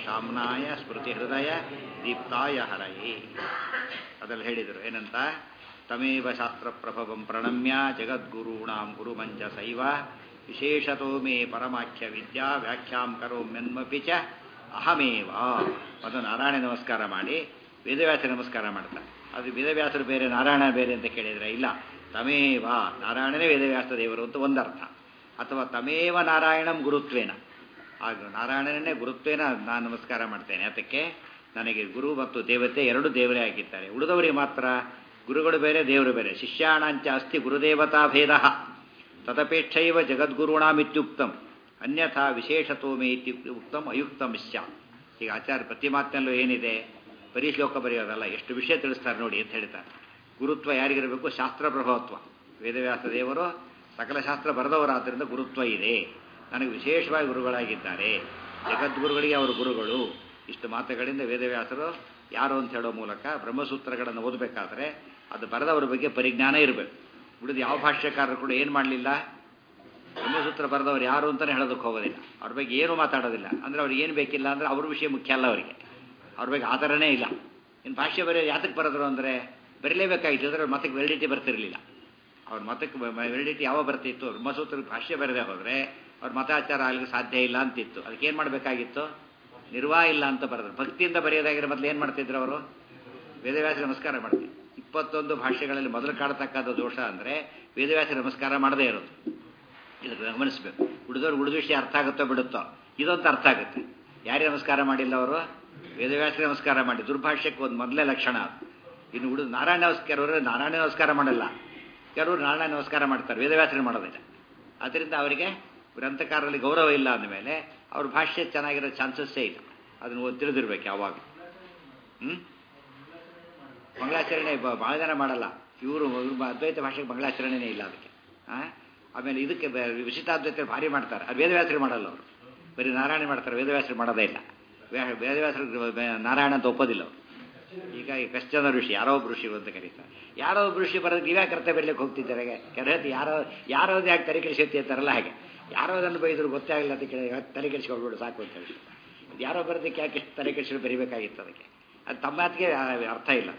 ಶಾಮ್ನಾಯ ಸ್ಮೃತಿ ಹೃದಯ ದೀಪ್ತಾಯ ಹರಯೇ ಅದರಲ್ಲಿ ಹೇಳಿದರು ಏನಂತ ತಮೇವ ಶಾಸ್ತ್ರ ಪ್ರಭವಂ ಪ್ರಣಮ್ಯ ಜಗದ್ಗುರುಣಾಂ ಗುರುಮಂಚ ಸೈವ ವಿಶೇಷತೋ ಮೇ ಪರಮಾಖ್ಯ ವಿದ್ಯಾ ವ್ಯಾಖ್ಯಾಂ ಕರೋಮ್ಯನ್ಮಪಿ ಚ ಅಹಮೇವ ಅದು ನಾರಾಯಣ ನಮಸ್ಕಾರ ಮಾಡಿ ವೇದವ್ಯಾಸ ನಮಸ್ಕಾರ ಮಾಡ್ತಾರೆ ಅದು ವೇದವ್ಯಾಸರು ಬೇರೆ ನಾರಾಯಣ ಬೇರೆ ಅಂತ ಕೇಳಿದರೆ ಇಲ್ಲ ತಮೇವ ನಾರಾಯಣನೇ ವೇದವ್ಯಾಸ ದೇವರು ಅಂತ ಒಂದರ್ಥ ಅಥವಾ ತಮೇವ ನಾರಾಯಣಂ ಗುರುತ್ವೇನ ಆಗ ನಾರಾಯಣನೇ ಗುರುತ್ವೇನ ನಾನು ನಮಸ್ಕಾರ ಮಾಡ್ತೇನೆ ಅದಕ್ಕೆ ನನಗೆ ಗುರು ಮತ್ತು ದೇವತೆ ಎರಡು ದೇವರೇ ಆಗಿದ್ದಾರೆ ಉಳಿದವರಿಗೆ ಮಾತ್ರ ಗುರುಗಳು ಬೇರೆ ದೇವರು ಬೇರೆ ಶಿಷ್ಯಾಣಾಂಚ ಅಸ್ತಿ ಗುರುದೇವತಾ ಭೇದ ತದಪೇಕ್ಷೈವ ಜಗದ್ಗುರುಣಾಮಿತ್ಯುಕ್ತಂ ಅನ್ಯಥಾ ವಿಶೇಷತೋ ಮೇ ಇತ್ಯುಕ್ತಂ ಅಯುಕ್ತಂ ಸ್ಯಾತ್ ಈಗ ಆಚಾರ್ಯ ಪ್ರತಿ ಮಾತಿನಲ್ಲೂ ಏನಿದೆ ಬರೀ ಶ್ಲೋಕ ಬರೆಯೋದಲ್ಲ ಎಷ್ಟು ವಿಷಯ ತಿಳಿಸ್ತಾರೆ ನೋಡಿ ಅಂತ ಹೇಳ್ತಾರೆ ಗುರುತ್ವ ಯಾರಿಗಿರಬೇಕು ಶಾಸ್ತ್ರ ಪ್ರಭಾವತ್ವ ವೇದವ್ಯಾಸ ದೇವರು ಸಕಲ ಶಾಸ್ತ್ರ ಬರೆದವರಾದ್ದರಿಂದ ಗುರುತ್ವ ಇದೆ ನನಗೆ ವಿಶೇಷವಾಗಿ ಗುರುಗಳಾಗಿದ್ದಾರೆ ಜಗದ್ಗುರುಗಳಿಗೆ ಅವರು ಗುರುಗಳು ಇಷ್ಟು ಮಾತುಗಳಿಂದ ವೇದವ್ಯಾಸರು ಯಾರು ಅಂತ ಹೇಳೋ ಮೂಲಕ ಬ್ರಹ್ಮಸೂತ್ರಗಳನ್ನು ಓದಬೇಕಾದ್ರೆ ಅದು ಬರೆದವರ ಬಗ್ಗೆ ಪರಿಜ್ಞಾನ ಇರಬೇಕು ಉಳಿದು ಯಾವ ಭಾಷ್ಯಕಾರರು ಕೂಡ ಏನು ಮಾಡಲಿಲ್ಲ ಬ್ರಹ್ಮಸೂತ್ರ ಬರೆದವರು ಯಾರು ಅಂತಲೇ ಹೇಳೋದಕ್ಕೆ ಹೋಗೋದಿಲ್ಲ ಅವ್ರ ಬಗ್ಗೆ ಏನು ಮಾತಾಡೋದಿಲ್ಲ ಅಂದರೆ ಅವ್ರಿಗೆ ಏನು ಬೇಕಿಲ್ಲ ಅಂದರೆ ಅವ್ರ ವಿಷಯ ಮುಖ್ಯ ಅಲ್ಲ ಅವರಿಗೆ ಅವ್ರ ಬಗ್ಗೆ ಆ ಥರನೇ ಇಲ್ಲ ಇನ್ನು ಭಾಷೆ ಬರೆಯೋದು ಯಾತಕ್ಕೆ ಬರೆದ್ರು ಅಂದರೆ ಬರೀಲೇಬೇಕಾಗಿತ್ತು ಅಂದರೆ ಮತಕ್ಕೆ ವೆಲಿಡಿಟಿ ಬರ್ತಿರಲಿಲ್ಲ ಅವ್ರ ಮತಕ್ಕೆ ವೆಲಿಡಿಟಿ ಯಾವ ಬರ್ತಿತ್ತು ಬ್ರಹ್ಮಸೂತ್ರ ಭಾಷ್ಯ ಬರೆದೇ ಹೋದರೆ ಅವ್ರ ಮತಾಚಾರ ಆಗಲಿಕ್ಕೆ ಸಾಧ್ಯ ಇಲ್ಲ ಅಂತಿತ್ತು ಅದಕ್ಕೆ ಏನು ಮಾಡಬೇಕಾಗಿತ್ತು ನಿರ್ವಾಹ ಇಲ್ಲ ಅಂತ ಬರೆದ್ರು ಭಕ್ತಿಯಿಂದ ಬರೆಯೋದಾಗಿರೋ ಮೊದಲು ಏನು ಮಾಡ್ತಿದ್ರು ಅವರು ವೇದವ್ಯಾಸ ನಮಸ್ಕಾರ ಮಾಡ್ತಿದ್ರು ಇಪ್ಪತ್ತೊಂದು ಭಾಷೆಗಳಲ್ಲಿ ಮೊದಲು ಕಾಡ್ತಕ್ಕಂಥ ದೋಷ ಅಂದರೆ ವೇದವ್ಯಾಸ ನಮಸ್ಕಾರ ಮಾಡದೇ ಇರೋದು ಇದಕ್ಕೆ ಗಮನಿಸಬೇಕು ಉಳಿದವ್ರು ಉಳಿದ ವಿಷಯ ಅರ್ಥ ಆಗುತ್ತೋ ಬಿಡುತ್ತೋ ಇದೊಂದು ಅರ್ಥ ಆಗುತ್ತೆ ಯಾರೇ ನಮಸ್ಕಾರ ಮಾಡಿಲ್ಲ ಅವರು ವೇದವ್ಯಾಸ ನಮಸ್ಕಾರ ಮಾಡಿ ದುರ್ಭಾಷ್ಯಕ್ಕೆ ಒಂದು ಮೊದಲೇ ಲಕ್ಷಣ ಅದು ಇನ್ನು ಉಳಿದು ನಾರಾಯಣ ನಮಸ್ಕಾರ ನಾರಾಯಣ ನಮಸ್ಕಾರ ಮಾಡಲ್ಲ ಕೆಲವರು ನಾರಾಯಣ ನಮಸ್ಕಾರ ಮಾಡ್ತಾರೆ ವೇದವ್ಯಾಸನ ಮಾಡೋದಿಲ್ಲ ಅದರಿಂದ ಅವರಿಗೆ ಗ್ರಂಥಕಾರರಲ್ಲಿ ಗೌರವ ಇಲ್ಲ ಅಂದಮೇಲೆ ಅವ್ರ ಭಾಷೆ ಚೆನ್ನಾಗಿರೋ ಚಾನ್ಸಸ್ಸೇ ಇಲ್ಲ ಅದನ್ನು ತಿಳಿದಿರ್ಬೇಕು ಯಾವಾಗ ಹ್ಞೂ ಮಂಗಳಾಚರಣೆ ಭಾಳ ಜನ ಮಾಡಲ್ಲ ಇವರು ಅದ್ವೈತ ಭಾಷೆಗೆ ಮಂಗಳಾಚರಣೆನೇ ಇಲ್ಲ ಅದಕ್ಕೆ ಆಮೇಲೆ ಇದಕ್ಕೆ ವಿಶಿಷ್ಟಾದ್ವೈತ ಭಾರಿ ಮಾಡ್ತಾರೆ ಅದು ವೇದವ್ಯಾಸರು ಮಾಡಲ್ಲ ಅವರು ಬರೀ ನಾರಾಯಣ ಮಾಡ್ತಾರೆ ವೇದವ್ಯಾಸರು ಮಾಡೋದೇ ಇಲ್ಲ ವೇದವ್ಯಾಸರು ನಾರಾಯಣ ಅಂತ ಒಪ್ಪೋದಿಲ್ಲ ಅವರು ಈಗ ಈ ಕಶ್ಚನ ಋಷಿ ಯಾರೋ ಒಬ್ಬ ಋಷಿ ಅಂತ ಕರೀತಾರೆ ಯಾರೋ ಒಬ್ಬ ಋಷಿ ಬರೋದು ನೀವೇ ಕರ್ತ ಬೆರ್ಲಿಕ್ಕೆ ಹೋಗ್ತಿದ್ದಾರೆ ಕೆಲವತ್ತು ಯಾರೋ ಯಾರೋ ಯಾಕೆ ತಲೆ ಕೆಡಿಸುತ್ತೆ ಅಂತಾರಲ್ಲ ಹಾಗೆ ಯಾರೋ ಅದನ್ನು ಬೈದ್ರು ಗೊತ್ತೇ ಆಗಲ್ಲ ಅಂತ ಕೇಳಿ ತಲೆ ಕೆಡಿಸ್ಕೊಳ್ಬಿಡು ಸಾಕು ಅಂತ ಹೇಳಿ ಯಾರೋ ಬರೋದಕ್ಕೆ ಯಾಕೆ ಇಷ್ಟು ತಲೆ ಕೆಡಿಸಿ ಬರಿಬೇಕಾಗಿತ್ತು ಅದಕ್ಕೆ ಅದು ತಮ್ಮ ಮಾತಿಗೆ ಅರ್ಥ ಇಲ್ಲ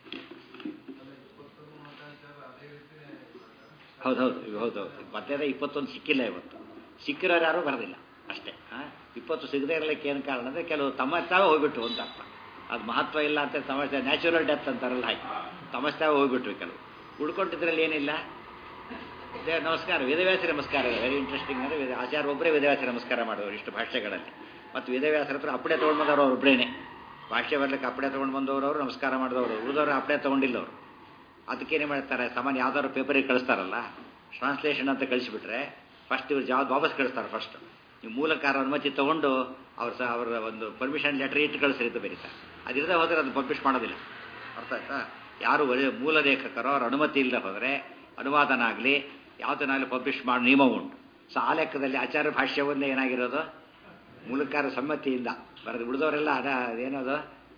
ಹೌದೌದು ಹೌದೌದು ಮತ್ತೆ ಇಪ್ಪತ್ತೊಂದು ಸಿಕ್ಕಿಲ್ಲ ಇವತ್ತು ಸಿಕ್ಕಿರೋರು ಯಾರೂ ಬರೋದಿಲ್ಲ ಅಷ್ಟೇ ಹಾಂ ಇಪ್ಪತ್ತು ಸಿಗದೇ ಇರಲಿಕ್ಕೆ ಏನು ಕಾರಣ ಅಂದರೆ ಕೆಲವು ತಮ್ಮ ತಾವೇ ಹೋಗ್ಬಿಟ್ಟು ಅಂತ ಅರ್ಥ ಅದು ಮಹತ್ವ ಇಲ್ಲ ಅಂತ ತಮಾಷೆ ನ್ಯಾಚುರಲ್ ಡೆತ್ ಅಂತಾರಲ್ಲ ಹಾಗೆ ತಮಸ್ತಾವೆ ಹೋಗ್ಬಿಟ್ವಿ ಕೆಲವು ಉಳ್ಕೊಂಡಿದ್ರಲ್ಲಿ ಏನಿಲ್ಲ ದೇ ನಮಸ್ಕಾರ ವೇದವ್ಯಾಸ ನಮಸ್ಕಾರ ವೆರಿ ಇಂಟ್ರೆಸ್ಟಿಂಗ್ ಅಂದರೆ ವೇದ ಆಚಾರ್ಯ ಒಬ್ಬರೇ ವೇದವ್ಯಾಸ ನಮಸ್ಕಾರ ಮಾಡೋರು ಇಷ್ಟು ಭಾಷೆಗಳಲ್ಲಿ ಮತ್ತು ವೇದವ್ಯಾಸರ ಹತ್ರ ಅಪ್ಪಡೆ ತೊಗೊಂಡು ಬಂದವರು ಒಬ್ಬರೇನೆ ಭಾಷೆ ಬರ್ಲಿಕ್ಕೆ ಅಪ್ಪಡೆ ತೊಗೊಂಡು ಬಂದವರು ಅವರು ನಮಸ್ಕಾರ ಮಾಡಿದವರು ಉಳಿದವರು ಅಪ್ಪಡೆ ತೊಗೊಂಡಿಲ್ಲ ಅವರು ಅದಕ್ಕೇನೆ ಮಾಡ್ತಾರೆ ಸಾಮಾನ್ಯ ಯಾವ್ದಾದ್ರು ಪೇಪರಿಗೆ ಕಳಿಸ್ತಾರಲ್ಲ ಟ್ರಾನ್ಸ್ಲೇಷನ್ ಅಂತ ಕಳಿಸಿಬಿಟ್ರೆ ಫಸ್ಟ್ ಇವ್ರು ಜಾಬ್ ವಾಪಸ್ ಕಳಿಸ್ತಾರೆ ಫಸ್ಟ್ ನೀವು ಮೂಲಕಾರ ಅನುಮತಿ ತೊಗೊಂಡು ಅವ್ರ ಸಹ ಅವರ ಒಂದು ಪರ್ಮಿಷನ್ ಲೆಟರ್ ಇಟ್ಟು ಕಳಿಸ್ರಿ ಅಂತ ಬರೀತಾರೆ ಅದಿಲ್ಲದೆ ಹೋದರೆ ಅದು ಪಬ್ಲಿಷ್ ಮಾಡೋದಿಲ್ಲ ಅರ್ಥ ಆಯ್ತಾ ಯಾರು ಒಳ್ಳೆ ಮೂಲ ಲೇಖಕರೋ ಅವ್ರ ಅನುಮತಿ ಇಲ್ಲದೆ ಹೋದರೆ ಅನುವಾದನ ಆಗಲಿ ಯಾವುದನ್ನಾಗಲಿ ಪಬ್ಲಿಷ್ ಮಾಡೋ ನಿಯಮ ಉಂಟು ಸೊ ಆ ಲೆಕ್ಕದಲ್ಲಿ ಆಚಾರ್ಯ ಭಾಷ್ಯವನ್ನೇ ಏನಾಗಿರೋದು ಮೂಲಕಾರ ಸಮ್ಮತಿಯಿಂದ ಬರೆದು ಉಳಿದವರೆಲ್ಲ ಅದ ಅದೇನದು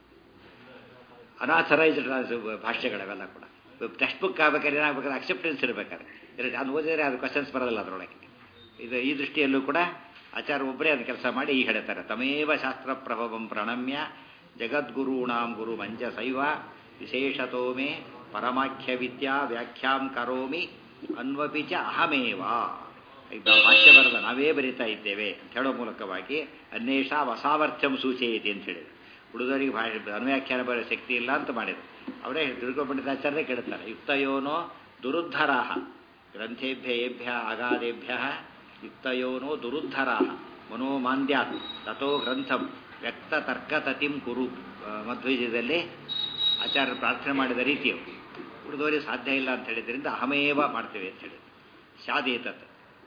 ಅನಾಥರೈಸ್ಡ್ ಭಾಷೆಗಳವೆಲ್ಲ ಕೂಡ ಟೆಕ್ಸ್ಟ್ ಬುಕ್ ಆಗ್ಬೇಕಾದ್ರೆ ಏನಾಗಬೇಕಾದ್ರೆ ಅಕ್ಸೆಪ್ಟೆನ್ಸ್ ಇರಬೇಕಾದ್ರೆ ಅದು ಓದಿದರೆ ಅದು ಕ್ವಶನ್ಸ್ ಬರೋದಿಲ್ಲ ಅದರೊಳಗೆ ಇದು ಈ ದೃಷ್ಟಿಯಲ್ಲೂ ಕೂಡ ಆಚಾರ್ಯ ಒಬ್ಬರೇ ಅದು ಕೆಲಸ ಮಾಡಿ ಈ ಹೇಳ್ತಾರೆ ತಮೇವ ಶಾಸ್ತ್ರ ಪ್ರಭವಂ ಪ್ರಣಮ್ಯ ಜಗದ್ಗುರುಣಾಂ ಗುರು ಮಂಜ ಸೈವ ವಿಶೇಷತೋ ಮೇ ಪರಮಾಖ್ಯ ವಿದ್ಯಾ ವ್ಯಾಖ್ಯಾಂ ಕರೋಮಿ ಅನ್ವಪಿ ಚ ಅಹಮೇವ ಈಗ ಭಾಷ್ಯ ಬರೆದ ನಾವೇ ಬರಿತಾ ಇದ್ದೇವೆ ಅಂತ ಹೇಳೋ ಮೂಲಕವಾಗಿ ಅನ್ವೇಷಾ ಅಸಾಮರ್ಥ್ಯಂ ಸೂಚಯತಿ ಅಂತ ಹೇಳಿದ್ರು ಹುಡುಗರಿಗೆ ಭಾಷೆ ಅನ್ವ್ಯಾಖ್ಯಾನ ಬರೋ ಶಕ್ತಿ ಇಲ್ಲ ಅಂತ ಮಾಡಿದ್ರು ಅವರೇ ತಿಳ್ಕೊಂಡ್ಬಿಟ್ಟಿದ್ದಾಚಾರ್ಯ ಕೇಳ್ತಾರೆ ಯುಕ್ತಯೋನೋ ದುರುದ್ಧರಾಹ ಗ್ರಂಥೇಭ್ಯ ಏಭ್ಯ ಅಗಾಧೇಭ್ಯ ಯುಕ್ತಯೋನೋ ದುರುದ್ಧರಾಹ ಮನೋಮಾಂದ್ಯಾತ್ ತಥೋ ಗ್ರಂಥಂ ವ್ಯಕ್ತ ತರ್ಕತತಿಂ ಕುರು ಮಧ್ವೀಜದಲ್ಲಿ ಆಚಾರ್ಯರು ಪ್ರಾರ್ಥನೆ ಮಾಡಿದ ರೀತಿಯು ಉಳಿದವರಿಗೆ ಸಾಧ್ಯ ಇಲ್ಲ ಅಂತ ಹೇಳಿದ್ರಿಂದ ಅಹಮೇವ ಮಾಡ್ತೇವೆ ಅಂತ ಹೇಳಿ ಶಾದೇತತ್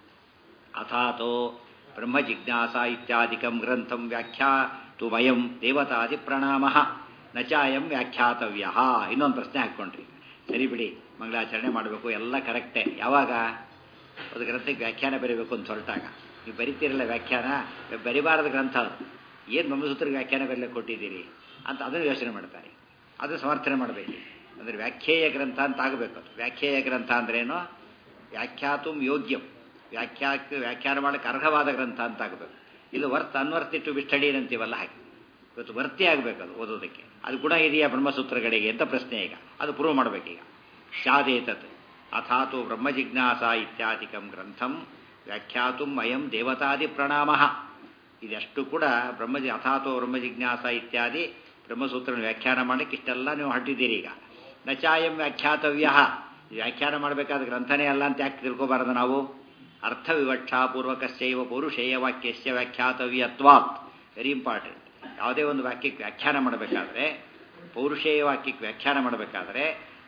ಅಥಾತೋ ಬ್ರಹ್ಮ ಜಿಜ್ಞಾಸ ಇತ್ಯಾದಿಕಂ ಗ್ರಂಥಂ ವ್ಯಾಖ್ಯಾತು ವಯಂ ದೇವತಾದಿ ಪ್ರಣಾಮ ನಚಾಯಂ ವ್ಯಾಖ್ಯಾತವ್ಯ ಇನ್ನೊಂದು ಪ್ರಶ್ನೆ ಹಾಕ್ಕೊಂಡ್ರಿ ಸರಿ ಬಿಡಿ ಮಂಗಳಾಚರಣೆ ಮಾಡಬೇಕು ಎಲ್ಲ ಕರೆಕ್ಟೇ ಯಾವಾಗ ಅದು ಗ್ರಂಥಕ್ಕೆ ವ್ಯಾಖ್ಯಾನ ಬರೀಬೇಕು ಅಂತ ಹೊರಟಾಗ ನೀವು ಬರಿತೀರಲ್ಲ ವ್ಯಾಖ್ಯಾನ ಬರಿಬಾರದ ಗ್ರಂಥ ಅದು ಏನು ಬ್ರಹ್ಮಸೂತ್ರಕ್ಕೆ ವ್ಯಾಖ್ಯಾನ ಬರಲಿಕ್ಕೆ ಕೊಟ್ಟಿದ್ದೀರಿ ಅಂತ ಅದನ್ನು ಯೋಚನೆ ಮಾಡ್ತಾರೆ ಅದನ್ನು ಸಮರ್ಥನೆ ಮಾಡಬೇಕು ಅಂದರೆ ವ್ಯಾಖ್ಯೇಯ ಗ್ರಂಥ ಅಂತ ಆಗಬೇಕು ಅದು ವ್ಯಾಖ್ಯೇಯ ಗ್ರಂಥ ಅಂದ್ರೇನು ವ್ಯಾಖ್ಯಾತುಂ ಯೋಗ್ಯಂ ವ್ಯಾಖ್ಯಾಕ್ಕೆ ವ್ಯಾಖ್ಯಾನ ಮಾಡಕ್ಕೆ ಅರ್ಹವಾದ ಗ್ರಂಥ ಅಂತ ಆಗಬೇಕು ಇದು ವರ್ತ್ ಅನ್ವರ್ತ್ ಟು ಬಿ ಸ್ಟಡಿ ಅಂತೀವಲ್ಲ ಹಾಗೆ ಇವತ್ತು ವರ್ತಿ ಆಗಬೇಕದು ಓದೋದಕ್ಕೆ ಅದು ಗುಣ ಇದೆಯಾ ಬ್ರಹ್ಮಸೂತ್ರಗಳಿಗೆ ಅಂತ ಪ್ರಶ್ನೆ ಈಗ ಅದು ಪ್ರೂವ್ ಮಾಡಬೇಕೀಗ ಸ್ಯಾದೇತತ್ ಅಥಾತು ಬ್ರಹ್ಮಜಿಜ್ಞಾಸ ಇತ್ಯಾದಿಕಂ ಗ್ರಂಥಂ ವ್ಯಾಖ್ಯಾತು ಅಯಂ ದೇವತಾದಿ ಪ್ರಣಾಮ ಇದೆಷ್ಟು ಕೂಡ ಬ್ರಹ್ಮಜಿ ಅಥಾತೋ ಬ್ರಹ್ಮಜಿಜ್ಞಾಸ ಇತ್ಯಾದಿ ಬ್ರಹ್ಮಸೂತ್ರ ವ್ಯಾಖ್ಯಾನ ಮಾಡಲಿಕ್ಕೆ ಇಷ್ಟೆಲ್ಲ ನೀವು ಹೊರಟಿದ್ದೀರಿ ಈಗ ನಚಾಯಂ ವ್ಯಾಖ್ಯಾತವ್ಯ ವ್ಯಾಖ್ಯಾನ ಮಾಡಬೇಕಾದ ಗ್ರಂಥನೇ ಅಲ್ಲ ಅಂತ ಯಾಕೆ ತಿಳ್ಕೊಬಾರದು ನಾವು ಅರ್ಥವಿವಕ್ಷಾಪೂರ್ವಕಸ್ಯೈವ ಪೌರುಷೇಯ ವಾಕ್ಯಸ್ಯ ವ್ಯಾಖ್ಯಾತವ್ಯತ್ವಾತ್ ವೆರಿ ಇಂಪಾರ್ಟೆಂಟ್ ಯಾವುದೇ ಒಂದು ವಾಕ್ಯಕ್ಕೆ ವ್ಯಾಖ್ಯಾನ ಮಾಡಬೇಕಾದ್ರೆ ಪೌರುಷೇಯ ವಾಕ್ಯಕ್ಕೆ ವ್ಯಾಖ್ಯಾನ ಮಾಡಬೇಕಾದ್ರೆ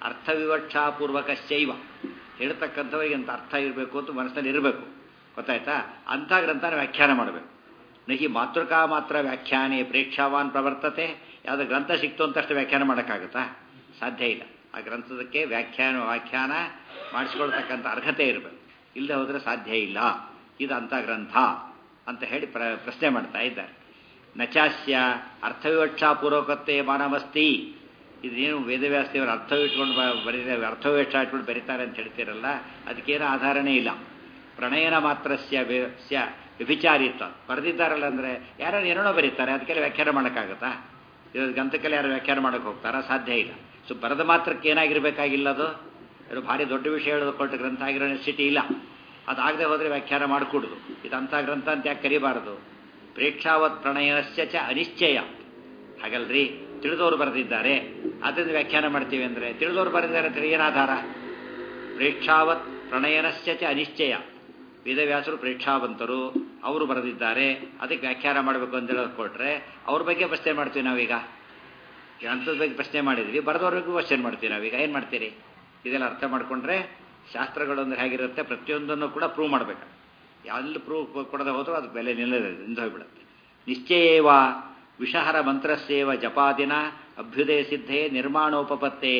ಅರ್ಥವಿವಕ್ಷಾಪೂರ್ವಕಸ್ಯೈವ ಹೇಳ್ತಕ್ಕಂಥವರಿಗೆ ಅಂತ ಅರ್ಥ ಇರಬೇಕು ಅಂತ ಮನಸ್ಸಿನಲ್ಲಿ ಇರಬೇಕು ಗೊತ್ತಾಯ್ತಾ ಅಂಥ ಗ್ರಂಥನ ವ್ಯಾಖ್ಯಾನ ಮಾಡಬೇಕು ನಹಿ ಮಾತೃಕಾ ಮಾತ್ರ ವ್ಯಾಖ್ಯಾನೇ ಪ್ರೇಕ್ಷಾವಾನ್ ಪ್ರವರ್ತತೆ ಯಾವುದೋ ಗ್ರಂಥ ಸಿಕ್ತು ಅಂತಷ್ಟು ವ್ಯಾಖ್ಯಾನ ಮಾಡೋಕ್ಕಾಗುತ್ತಾ ಸಾಧ್ಯ ಇಲ್ಲ ಆ ಗ್ರಂಥದಕ್ಕೆ ವ್ಯಾಖ್ಯಾನ ವ್ಯಾಖ್ಯಾನ ಮಾಡಿಸ್ಕೊಳ್ತಕ್ಕಂಥ ಅರ್ಹತೆ ಇರಬೇಕು ಇಲ್ಲದೆ ಹೋದರೆ ಸಾಧ್ಯ ಇಲ್ಲ ಇದು ಅಂಥ ಗ್ರಂಥ ಅಂತ ಹೇಳಿ ಪ್ರ ಪ್ರಶ್ನೆ ಮಾಡ್ತಾ ಇದ್ದಾರೆ ನಚಾಸ್ಯ ಅರ್ಥವಿವಕ್ಷಾಪೂರ್ವಕತೆ ಮಾನವಸ್ತಿ ಇದೇನು ವೇದವ್ಯಾಸದೇವರು ಅರ್ಥವಿಟ್ಕೊಂಡು ಬರೀತಾರೆ ಅರ್ಥವಿವಕ್ಷ ಇಟ್ಕೊಂಡು ಬರೀತಾರೆ ಅಂತ ಹೇಳ್ತೀರಲ್ಲ ಅದಕ್ಕೇನು ಆಧಾರನೇ ಇಲ್ಲ ಪ್ರಣಯನ ಮಾತ್ರಸ್ಯ ಸ್ಯ ವ್ಯಭಿಚಾರಿತ್ವ ಬರೆದಿದ್ದಾರಲ್ಲ ಅಂದರೆ ಯಾರು ಏನೇನೋ ಬರೀತಾರೆ ಅದಕ್ಕೆಲ್ಲ ವ್ಯಾಖ್ಯಾನ ಮಾಡೋಕ್ಕಾಗತ್ತಾ ಇವಾಗ ಗ್ರಂಥಕ್ಕೆಲ್ಲ ಯಾರು ವ್ಯಾಖ್ಯಾನ ಮಾಡೋಕೆ ಹೋಗ್ತಾರಾ ಸಾಧ್ಯ ಇಲ್ಲ ಸೊ ಬರೆದ ಮಾತ್ರಕ್ಕೆ ಏನಾಗಿರಬೇಕಾಗಿಲ್ಲ ಅದು ಇದು ಭಾರಿ ದೊಡ್ಡ ವಿಷಯ ಹೇಳೋದು ಕೊಟ್ಟ ಗ್ರಂಥ ಆಗಿರೋ ನೆಸಿಟಿ ಇಲ್ಲ ಅದಾಗದೆ ಹೋದರೆ ವ್ಯಾಖ್ಯಾನ ಮಾಡಿಕೊಡುದು ಇದಂಥ ಗ್ರಂಥ ಅಂತ ಯಾಕೆ ಕರಿಬಾರದು ಪ್ರೇಕ್ಷಾವತ್ ಪ್ರಣಯಸ್ಯ ಚ ಅನಿಶ್ಚಯ ಹಾಗಲ್ರಿ ತಿಳಿದವರು ಬರೆದಿದ್ದಾರೆ ಅದರಿಂದ ವ್ಯಾಖ್ಯಾನ ಮಾಡ್ತೀವಿ ಅಂದರೆ ತಿಳಿದವರು ಬರೆದಿದ್ದಾರೆ ಅಂತ ಏನು ಆಧಾರ ಪ್ರೇಕ್ಷಾವತ್ ಪ್ರಣಯನಸ್ಯ ಚ ಅನಿಶ್ಚಯ ವೇದವ್ಯಾಸರು ಪ್ರೇಕ್ಷಾವಂತರು ಅವರು ಬರೆದಿದ್ದಾರೆ ಅದಕ್ಕೆ ವ್ಯಾಖ್ಯಾನ ಮಾಡಬೇಕು ಅಂತ ಹೇಳೋದು ಕೊಟ್ರೆ ಅವ್ರ ಬಗ್ಗೆ ಪ್ರಶ್ನೆ ಮಾಡ್ತೀವಿ ನಾವೀಗ ಗ್ರಂಥದ ಬಗ್ಗೆ ಪ್ರಶ್ನೆ ಮಾಡಿದ್ವಿ ಬರೆದವ್ರ ಬಗ್ಗೆ ಕ್ವಶನ್ ಮಾಡ್ತೀವಿ ನಾವೀಗ ಏನು ಮಾಡ್ತೀರಿ ಇದೆಲ್ಲ ಅರ್ಥ ಮಾಡಿಕೊಂಡ್ರೆ ಶಾಸ್ತ್ರಗಳು ಅಂದ್ರೆ ಹೇಗಿರುತ್ತೆ ಪ್ರತಿಯೊಂದನ್ನು ಕೂಡ ಪ್ರೂವ್ ಮಾಡಬೇಕು ಎಲ್ಲಿ ಪ್ರೂವ್ ಕೊಡದೆ ಹೋದರೂ ಅದು ಬೆಲೆ ನಿಲ್ಲದೆ ನಿಂದು ಹೋಗ್ಬಿಡುತ್ತೆ ನಿಶ್ಚಯೇವ ವಿಷಹರ ಮಂತ್ರಸ್ಯೇವ ಜಪಾದಿನ ಅಭ್ಯುದಯ ಸಿದ್ಧೇ ನಿರ್ಮಾಣೋಪಪತ್ತೇ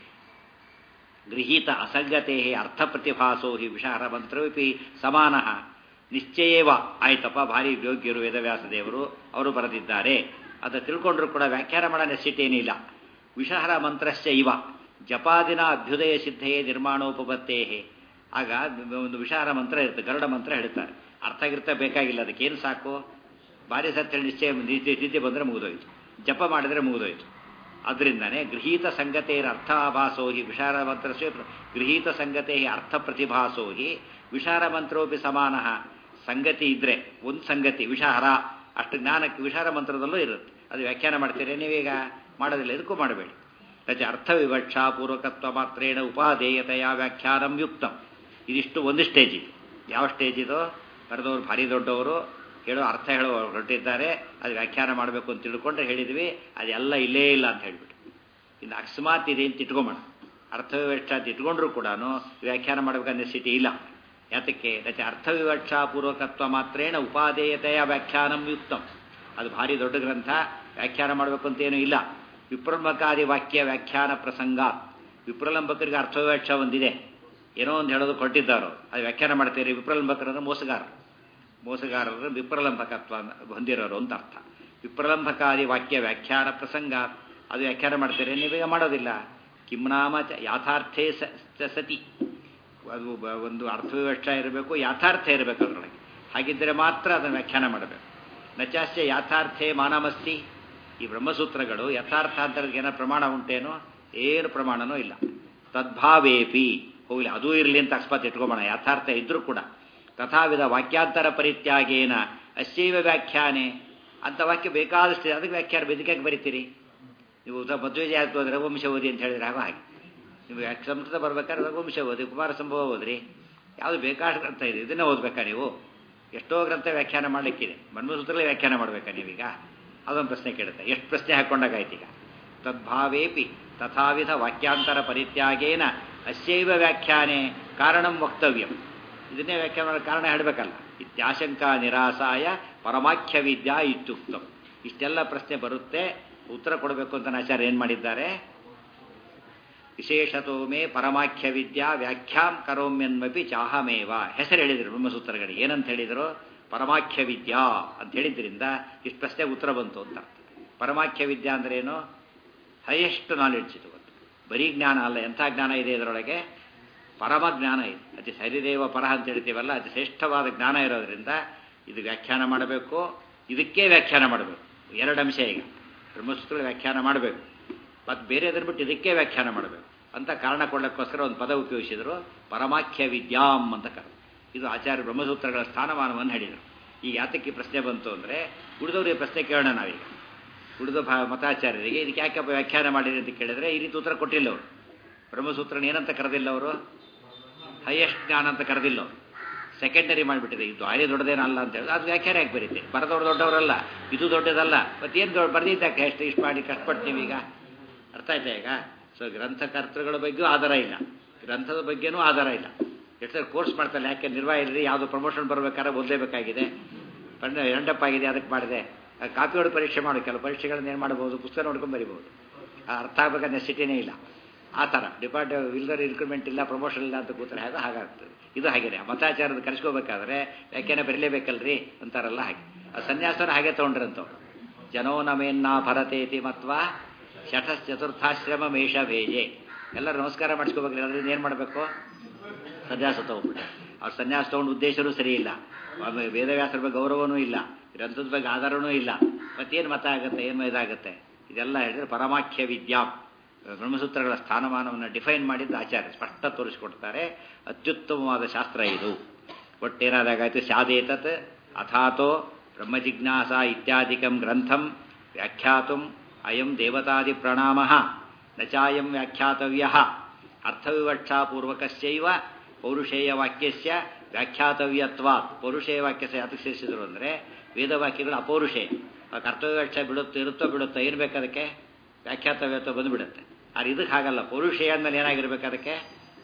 ಗೃಹೀತ ಅಸಂಗತೆ ಅರ್ಥ ಪ್ರತಿಭಾಸೋ ಹಿ ವಿಷಹರ ಮಂತ್ರವಿಪಿ ಸಮಾನ ನಿಶ್ಚಯೇವ ಆಯ್ತಪ್ಪ ಭಾರಿ ಯೋಗ್ಯರು ವೇದವ್ಯಾಸ ದೇವರು ಅವರು ಬರೆದಿದ್ದಾರೆ ಅದು ತಿಳ್ಕೊಂಡ್ರು ಕೂಡ ವ್ಯಾಖ್ಯಾನ ಮಾಡೋ ನೆಸಿಟಿ ಏನಿಲ್ಲ ವಿಷಹರ ಮಂತ್ರಸ್ಯ ಇವ ಜಪಾದಿನ ಅಭ್ಯುದಯ ಸಿದ್ಧೆಯೇ ನಿರ್ಮಾಣೋಪಪತ್ತೇ ಆಗ ಒಂದು ವಿಷಾರ ಮಂತ್ರ ಇರುತ್ತೆ ಗರುಡ ಮಂತ್ರ ಹೇಳ್ತಾರೆ ಅರ್ಥ ಗಿರ್ಥ ಬೇಕಾಗಿಲ್ಲ ಅದಕ್ಕೇನು ಸಾಕು ಭಾರಿ ಸತ್ಯ ನಿಶ್ಚಯ ನೀತಿ ತಿಥಿ ಬಂದರೆ ಮುಗಿದೋಯ್ತು ಜಪ ಮಾಡಿದರೆ ಮುಗಿದೋಯ್ತು ಅದರಿಂದನೇ ಗೃಹೀತ ಸಂಗತೇರ ಅರ್ಥಾಭಾಸೋ ಹಿ ವಿಷಾರ ಮಂತ್ರಸ್ಯ ಗೃಹೀತ ಸಂಗತೆ ಅರ್ಥ ಪ್ರತಿಭಾಸೋ ಹಿ ವಿಷಾರ ಮಂತ್ರೋಪಿ ಸಮಾನ ಸಂಗತಿ ಇದ್ರೆ ಒಂದು ಸಂಗತಿ ವಿಷಾರ ಅಷ್ಟು ಜ್ಞಾನಕ್ಕೆ ವಿಷಾರ ಮಂತ್ರದಲ್ಲೂ ಇರುತ್ತೆ ಅದು ವ್ಯಾಖ್ಯಾನ ಮಾಡ್ತೀರಿ ನೀವೀಗ ಮಾಡೋದಿಲ್ಲ ಇದಕ್ಕೂ ಮಾಡಬೇಡಿ ರಚ ಅರ್ಥವಿವಕ್ಷಾ ಪೂರ್ವಕತ್ವ ಮಾತ್ರೇಣ ಉಪಾದೇಯತೆಯ ವ್ಯಾಖ್ಯಾನಂ ಯುಕ್ತಂ ಇದಿಷ್ಟು ಒಂದು ಸ್ಟೇಜ್ ಇದು ಯಾವ ಸ್ಟೇಜ್ ಇದು ಬರೆದವರು ಭಾರಿ ದೊಡ್ಡವರು ಹೇಳೋ ಅರ್ಥ ಹೇಳೋ ಹೊರಟಿದ್ದಾರೆ ಅದು ವ್ಯಾಖ್ಯಾನ ಮಾಡಬೇಕು ಅಂತ ತಿಳ್ಕೊಂಡ್ರೆ ಹೇಳಿದ್ವಿ ಅದೆಲ್ಲ ಇಲ್ಲೇ ಇಲ್ಲ ಅಂತ ಹೇಳ್ಬಿಟ್ಟು ಇನ್ನು ಅಕಸ್ಮಾತ್ ಇದೆ ಅಂತ ಇಟ್ಕೊಂಬೋಣ ಅರ್ಥವಿವಕ್ಷ ಅಂತ ಇಟ್ಕೊಂಡ್ರು ಕೂಡ ವ್ಯಾಖ್ಯಾನ ಮಾಡಬೇಕಂದ್ರೆ ಸ್ಥಿತಿ ಇಲ್ಲ ಯಾತಕ್ಕೆ ರಚ ಅರ್ಥವಿವಕ್ಷಾ ಪೂರ್ವಕತ್ವ ಮಾತ್ರೇಣ ಉಪಾದೇಯತೆಯ ವ್ಯಾಖ್ಯಾನಂ ಯುಕ್ತಂ ಅದು ಭಾರಿ ದೊಡ್ಡ ಗ್ರಂಥ ವ್ಯಾಖ್ಯಾನ ಮಾಡಬೇಕು ಅಂತೇನೂ ಇಲ್ಲ ವಿಪ್ರಲಂಬಕಾದಿ ವಾಕ್ಯ ವ್ಯಾಖ್ಯಾನ ಪ್ರಸಂಗ ವಿಪ್ರಲಂಬಕರಿಗೆ ಅರ್ಥವಿವಕ್ಷ ಒಂದಿದೆ ಏನೋ ಒಂದು ಹೇಳೋದು ಕೊಟ್ಟಿದ್ದಾರೋ ಅದು ವ್ಯಾಖ್ಯಾನ ಮಾಡ್ತೀರಿ ವಿಪ್ರಲಂಬಕರನ್ನು ಮೋಸಗಾರರು ಮೋಸಗಾರರು ವಿಪ್ರಲಂಬಕತ್ವ ಹೊಂದಿರೋರು ಅಂತ ಅರ್ಥ ವಿಪ್ರಲಂಬಕಾದಿ ವಾಕ್ಯ ವ್ಯಾಖ್ಯಾನ ಪ್ರಸಂಗ ಅದು ವ್ಯಾಖ್ಯಾನ ಮಾಡ್ತೀರಿ ನೀವೀಗ ಮಾಡೋದಿಲ್ಲ ಕಿಮ್ನಾಮ ಚ ಯಾಥಾರ್ಥೇ ಸತಿ ಅದು ಒಂದು ಅರ್ಥವ್ಯವಸ್ಥೆ ಇರಬೇಕು ಯಾಥಾರ್ಥ ಇರಬೇಕು ಅದರೊಳಗೆ ಹಾಗಿದ್ದರೆ ಮಾತ್ರ ಅದನ್ನು ವ್ಯಾಖ್ಯಾನ ಮಾಡಬೇಕು ನಚಾಸ್ಯ ಯಾಥಾರ್ಥೇ ಮಾನಮಸ್ತಿ ಈ ಬ್ರಹ್ಮಸೂತ್ರಗಳು ಯಥಾರ್ಥ ಅಂತ ಏನೋ ಪ್ರಮಾಣ ಉಂಟೇನೋ ಏನು ಪ್ರಮಾಣನೂ ಇಲ್ಲ ತದ್ಭಾವೇಪಿ ಹೋಗಲಿ ಅದೂ ಇರಲಿ ಅಂತ ಅಕಸ್ಮಾತ್ ಇಟ್ಕೊಂಬೋಣ ಯಥಾರ್ಥ ಇದ್ರೂ ಕೂಡ ತಥಾವಿಧ ವಾಕ್ಯಾಂತರ ಪರಿತ್ಯಾಗೇನ ಅಶ್ಚೈವ ವ್ಯಾಖ್ಯಾನೆ ಅಂತ ವಾಕ್ಯ ಬೇಕಾದಷ್ಟು ಅದಕ್ಕೆ ವ್ಯಾಖ್ಯಾನ ಬೆದಕ್ಕೆ ಬರಿತೀರಿ ನೀವು ಮದುವೆ ಜಾತಿ ಹೋದ್ರೆ ರಘುವಂಶ ಓದಿ ಅಂತ ಹೇಳಿದ್ರೆ ಆಗೋ ಹಾಗೆ ನೀವು ಸಂಸ್ಕೃತ ಬರ್ಬೇಕಾದ್ರೆ ರಘುವಂಶ ಓದಿ ಕುಮಾರ ಸಂಭವ ಓದ್ರಿ ಯಾವುದು ಬೇಕಾದ ಗ್ರಂಥ ಇದೆ ಇದನ್ನೇ ಓದ್ಬೇಕಾ ನೀವು ಎಷ್ಟೋ ಗ್ರಂಥ ವ್ಯಾಖ್ಯಾನ ಮಾಡಲಿಕ್ಕಿದೆ ಮನ್ಮಸೂತ್ರಲ್ಲೇ ವ್ಯಾಖ್ಯಾನ ಮಾಡಬೇಕಾ ನೀವೀಗ ಅದೊಂದು ಪ್ರಶ್ನೆ ಕೇಳುತ್ತೆ ಎಷ್ಟು ಪ್ರಶ್ನೆ ಹಾಕ್ಕೊಂಡಾಗಾಯ್ತು ಈಗ ತದ್ಭಾವೇಪಿ ತಥಾವಿಧ ವಾಕ್ಯಾಂತರ ಪರಿತ್ಯಾಗೇನ ಅಸ್ಯೈವ ವ್ಯಾಖ್ಯಾನೆ ಕಾರಣಂ ವಕ್ತವ್ಯಂ ಇದನ್ನೇ ವ್ಯಾಖ್ಯಾನ ಮಾಡೋ ಕಾರಣ ಹೇಳಬೇಕಲ್ಲ ಇತ್ಯಾಶಂಕಾ ನಿರಾಸಾಯ ಪರಮಾಖ್ಯ ವಿದ್ಯಾ ಇತ್ಯುಕ್ತಂ ಇಷ್ಟೆಲ್ಲ ಪ್ರಶ್ನೆ ಬರುತ್ತೆ ಉತ್ತರ ಕೊಡಬೇಕು ಅಂತ ಆಚಾರ್ಯ ಏನು ಮಾಡಿದ್ದಾರೆ ವಿಶೇಷತೋ ಮೇ ಪರಮಾಖ್ಯ ವಿದ್ಯಾ ವ್ಯಾಖ್ಯಾಂ ಕರೋಮ್ಯನ್ಮಪಿ ಚಾಹಮೇವ ಹೆಸರು ಹೇಳಿದರು ಬ್ರಹ್ಮಸೂತ್ರಗಳಿಗೆ ಏನಂತ ಹೇಳಿದರು ಪರಮಾಖ್ಯ ವಿದ್ಯಾ ಅಂತ ಹೇಳಿದ್ರಿಂದ ಇಷ್ಟು ಪ್ರಶ್ನೆಗೆ ಉತ್ತರ ಬಂತು ಅಂತ ಪರಮಾಖ್ಯ ವಿದ್ಯಾ ಅಂದ್ರೆ ಏನು ಹೈಯೆಸ್ಟ್ ನಾಲೆಡ್ಜ್ ಇದು ಗೊತ್ತು ಬರೀ ಜ್ಞಾನ ಅಲ್ಲ ಎಂಥ ಜ್ಞಾನ ಇದೆ ಇದರೊಳಗೆ ಪರಮ ಜ್ಞಾನ ಇದೆ ಅತಿ ಸರಿದೇವ ಪರ ಅಂತ ಹೇಳ್ತೀವಲ್ಲ ಅತಿ ಶ್ರೇಷ್ಠವಾದ ಜ್ಞಾನ ಇರೋದ್ರಿಂದ ಇದು ವ್ಯಾಖ್ಯಾನ ಮಾಡಬೇಕು ಇದಕ್ಕೆ ವ್ಯಾಖ್ಯಾನ ಮಾಡಬೇಕು ಎರಡು ಅಂಶ ಈಗ ಬ್ರಹ್ಮಸೂತ್ರ ವ್ಯಾಖ್ಯಾನ ಮಾಡಬೇಕು ಮತ್ತು ಬೇರೆ ಅದನ್ನು ಬಿಟ್ಟು ಇದಕ್ಕೆ ವ್ಯಾಖ್ಯಾನ ಮಾಡಬೇಕು ಅಂತ ಕಾರಣ ಕೊಡಲಿಕ್ಕೋಸ್ಕರ ಒಂದು ಪದ ಉಪಯೋಗಿಸಿದರು ಪರಮಾಖ್ಯ ವಿದ್ಯಾಮ್ ಅಂತ ಕರೆದು ಇದು ಆಚಾರ್ಯ ಬ್ರಹ್ಮಸೂತ್ರಗಳ ಸ್ಥಾನಮಾನವನ್ನು ಹೇಳಿದರು ಈ ಯಾತಕ್ಕೆ ಪ್ರಶ್ನೆ ಬಂತು ಅಂದರೆ ಉಳಿದವರಿಗೆ ಪ್ರಶ್ನೆ ಕೇಳೋಣ ನಾವೀಗ ಉಳಿದ ಭಾ ಮತಾಚಾರ್ಯರಿಗೆ ಇದಕ್ಕೆ ಯಾಕಪ್ಪ ವ್ಯಾಖ್ಯಾನ ಮಾಡಿರಿ ಅಂತ ಕೇಳಿದ್ರೆ ಈ ರೀತಿ ಉತ್ತರ ಕೊಟ್ಟಿಲ್ಲ ಅವರು ಬ್ರಹ್ಮಸೂತ್ರನ ಏನಂತ ಕರೆದಿಲ್ಲ ಅವರು ಹೈಯೆಸ್ಟ್ ಜ್ಞಾನ ಅಂತ ಕರೆದಿಲ್ಲ ಅವರು ಸೆಕೆಂಡರಿ ಮಾಡಿಬಿಟ್ಟಿದೆ ಇದು ಆರ್ಯ ದೊಡ್ಡದೇನಲ್ಲ ಅಂತ ಹೇಳಿ ಅದು ವ್ಯಾಖ್ಯಾನ ಯಾಕೆ ಬರೀತೆ ಬರೆದವ್ರು ದೊಡ್ಡವರಲ್ಲ ಇದು ದೊಡ್ಡದಲ್ಲ ಮತ್ತೇನು ದೊಡ್ಡ ಬರೆದಿದ್ದಕ್ಕೆ ಎಷ್ಟು ಇಷ್ಟು ಮಾಡಿ ಕಷ್ಟಪಡ್ತೀವಿ ಈಗ ಅರ್ಥ ಆಯ್ತಾ ಈಗ ಸೊ ಗ್ರಂಥಕರ್ತೃಗಳ ಬಗ್ಗೆಯೂ ಆಧಾರ ಇಲ್ಲ ಗ್ರಂಥದ ಬಗ್ಗೆನೂ ಆಧಾರ ಇಲ್ಲ ಎಷ್ಟು ಕೋರ್ಸ್ ಮಾಡ್ತಾರೆ ಯಾಕೆ ನಿರ್ವಾಹಿರಿ ಯಾವುದು ಪ್ರಮೋಷನ್ ಬರಬೇಕಾದ್ರೆ ಓದಲೇಬೇಕಾಗಿದೆ ಪಂಡ ಎಂಡಪ್ ಆಗಿದೆ ಅದಕ್ಕೆ ಮಾಡಿದೆ ಕಾಪಿ ಹೊಡೆ ಪರೀಕ್ಷೆ ಮಾಡು ಕೆಲವು ಪರೀಕ್ಷೆಗಳನ್ನ ಏನು ಮಾಡ್ಬೋದು ಪುಸ್ತಕ ನೋಡ್ಕೊಂಡು ಬರಿಬೋದು ಅರ್ಥ ಆಗಬೇಕಾದ ನೆಸಿಟಿನೇ ಇಲ್ಲ ಆ ಥರ ಡಿಪಾರ್ಟ್ ಇಲ್ದರ್ ಇನ್ಕ್ರಿಮೆಂಟ್ ಇಲ್ಲ ಪ್ರಮೋಷನ್ ಇಲ್ಲ ಅಂತ ಕೂತ್ರೆ ಹಾಗೆ ಹಾಗಾಗ್ತದೆ ಇದು ಹಾಗೇನೆ ಮತಾಚಾರದ ಕರೆಸ್ಕೋಬೇಕಾದ್ರೆ ವ್ಯಾಖ್ಯಾನ ಬರೀಲೇಬೇಕಲ್ರಿ ಅಂತಾರಲ್ಲ ಹಾಗೆ ಆ ಸನ್ಯಾಸನ ಹಾಗೆ ತೊಗೊಂಡ್ರಂತವ್ರು ಜನೋ ನಮೇನ್ನ ಭರತೇತಿ ಮತ್ವ ಶಠ ಚತುರ್ಥಾಶ್ರಮ ಮೇಷ ಭೇಜೆ ಎಲ್ಲರೂ ನಮಸ್ಕಾರ ಮಾಡಿಸ್ಕೋಬೇಕು ಅದರಿಂದ ಏನು ಮಾಡಬೇಕು ಸನ್ಯಾಸ ತೊಗೊಂಡ್ಬಿಟ್ಟೆ ಅವ್ರು ಸನ್ಯಾಸ ತೊಗೊಂಡು ಉದ್ದೇಶನೂ ಸರಿ ಇಲ್ಲ ಆಮೇಲೆ ವೇದವ್ಯಾಸರ ಬಗ್ಗೆ ಗೌರವನೂ ಇಲ್ಲ ಗ್ರಂಥದ ಬಗ್ಗೆ ಆಧಾರನೂ ಇಲ್ಲ ಮತ್ತೇನು ಮತ ಆಗುತ್ತೆ ಏನು ಇದಾಗುತ್ತೆ ಇದೆಲ್ಲ ಹೇಳಿದ್ರೆ ಪರಮಾಖ್ಯ ವಿದ್ಯಾಂ ಬ್ರಹ್ಮಸೂತ್ರಗಳ ಸ್ಥಾನಮಾನವನ್ನು ಡಿಫೈನ್ ಮಾಡಿದ್ದು ಆಚಾರ್ಯ ಸ್ಪಷ್ಟ ತೋರಿಸಿಕೊಡ್ತಾರೆ ಅತ್ಯುತ್ತಮವಾದ ಶಾಸ್ತ್ರ ಇದು ಒಟ್ಟೇನಾದಾಗಾಯ್ತು ಸ್ಯಾದೇತತ್ ಅಥಾತೋ ಬ್ರಹ್ಮಜಿಜ್ಞಾಸ ಇತ್ಯಾದಿಕಂ ಗ್ರಂಥಂ ವ್ಯಾಖ್ಯಾತುಂ ಅಯಂ ದೇವತಾದಿ ಪ್ರಣಾಮ ನಚಾಯಂ ವ್ಯಾಖ್ಯಾತವ್ಯ ಅರ್ಥವಿವಕ್ಷಾಪೂರ್ವಕಸ್ಯೈವ ಪೌರುಷೇಯ ವಾಕ್ಯಸ್ಯ ವ್ಯಾಖ್ಯಾತವ್ಯತ್ವಾತ್ ಪೌರುಷೇಯ ವಾಕ್ಯಸ್ಯ ಯಾತಕ್ಕೆ ಸೇರಿಸಿದ್ರು ಅಂದರೆ ವೇದವಾಕ್ಯಗಳು ಅಪೌರುಷೇಯ ಕರ್ತವ್ಯವ್ಯಾಖ್ಯ ಬಿಡುತ್ತೋ ಇರುತ್ತೋ ಬಿಡುತ್ತೋ ಏನು ಬೇಕದಕ್ಕೆ ವ್ಯಾಖ್ಯಾತವ್ಯತ್ವ ಬಂದುಬಿಡುತ್ತೆ ಆದರೆ ಇದಕ್ಕೆ ಹಾಗಲ್ಲ ಪೌರುಷೇಯ ಅಂದಮೇಲೆ ಏನಾಗಿರ್ಬೇಕು ಅದಕ್ಕೆ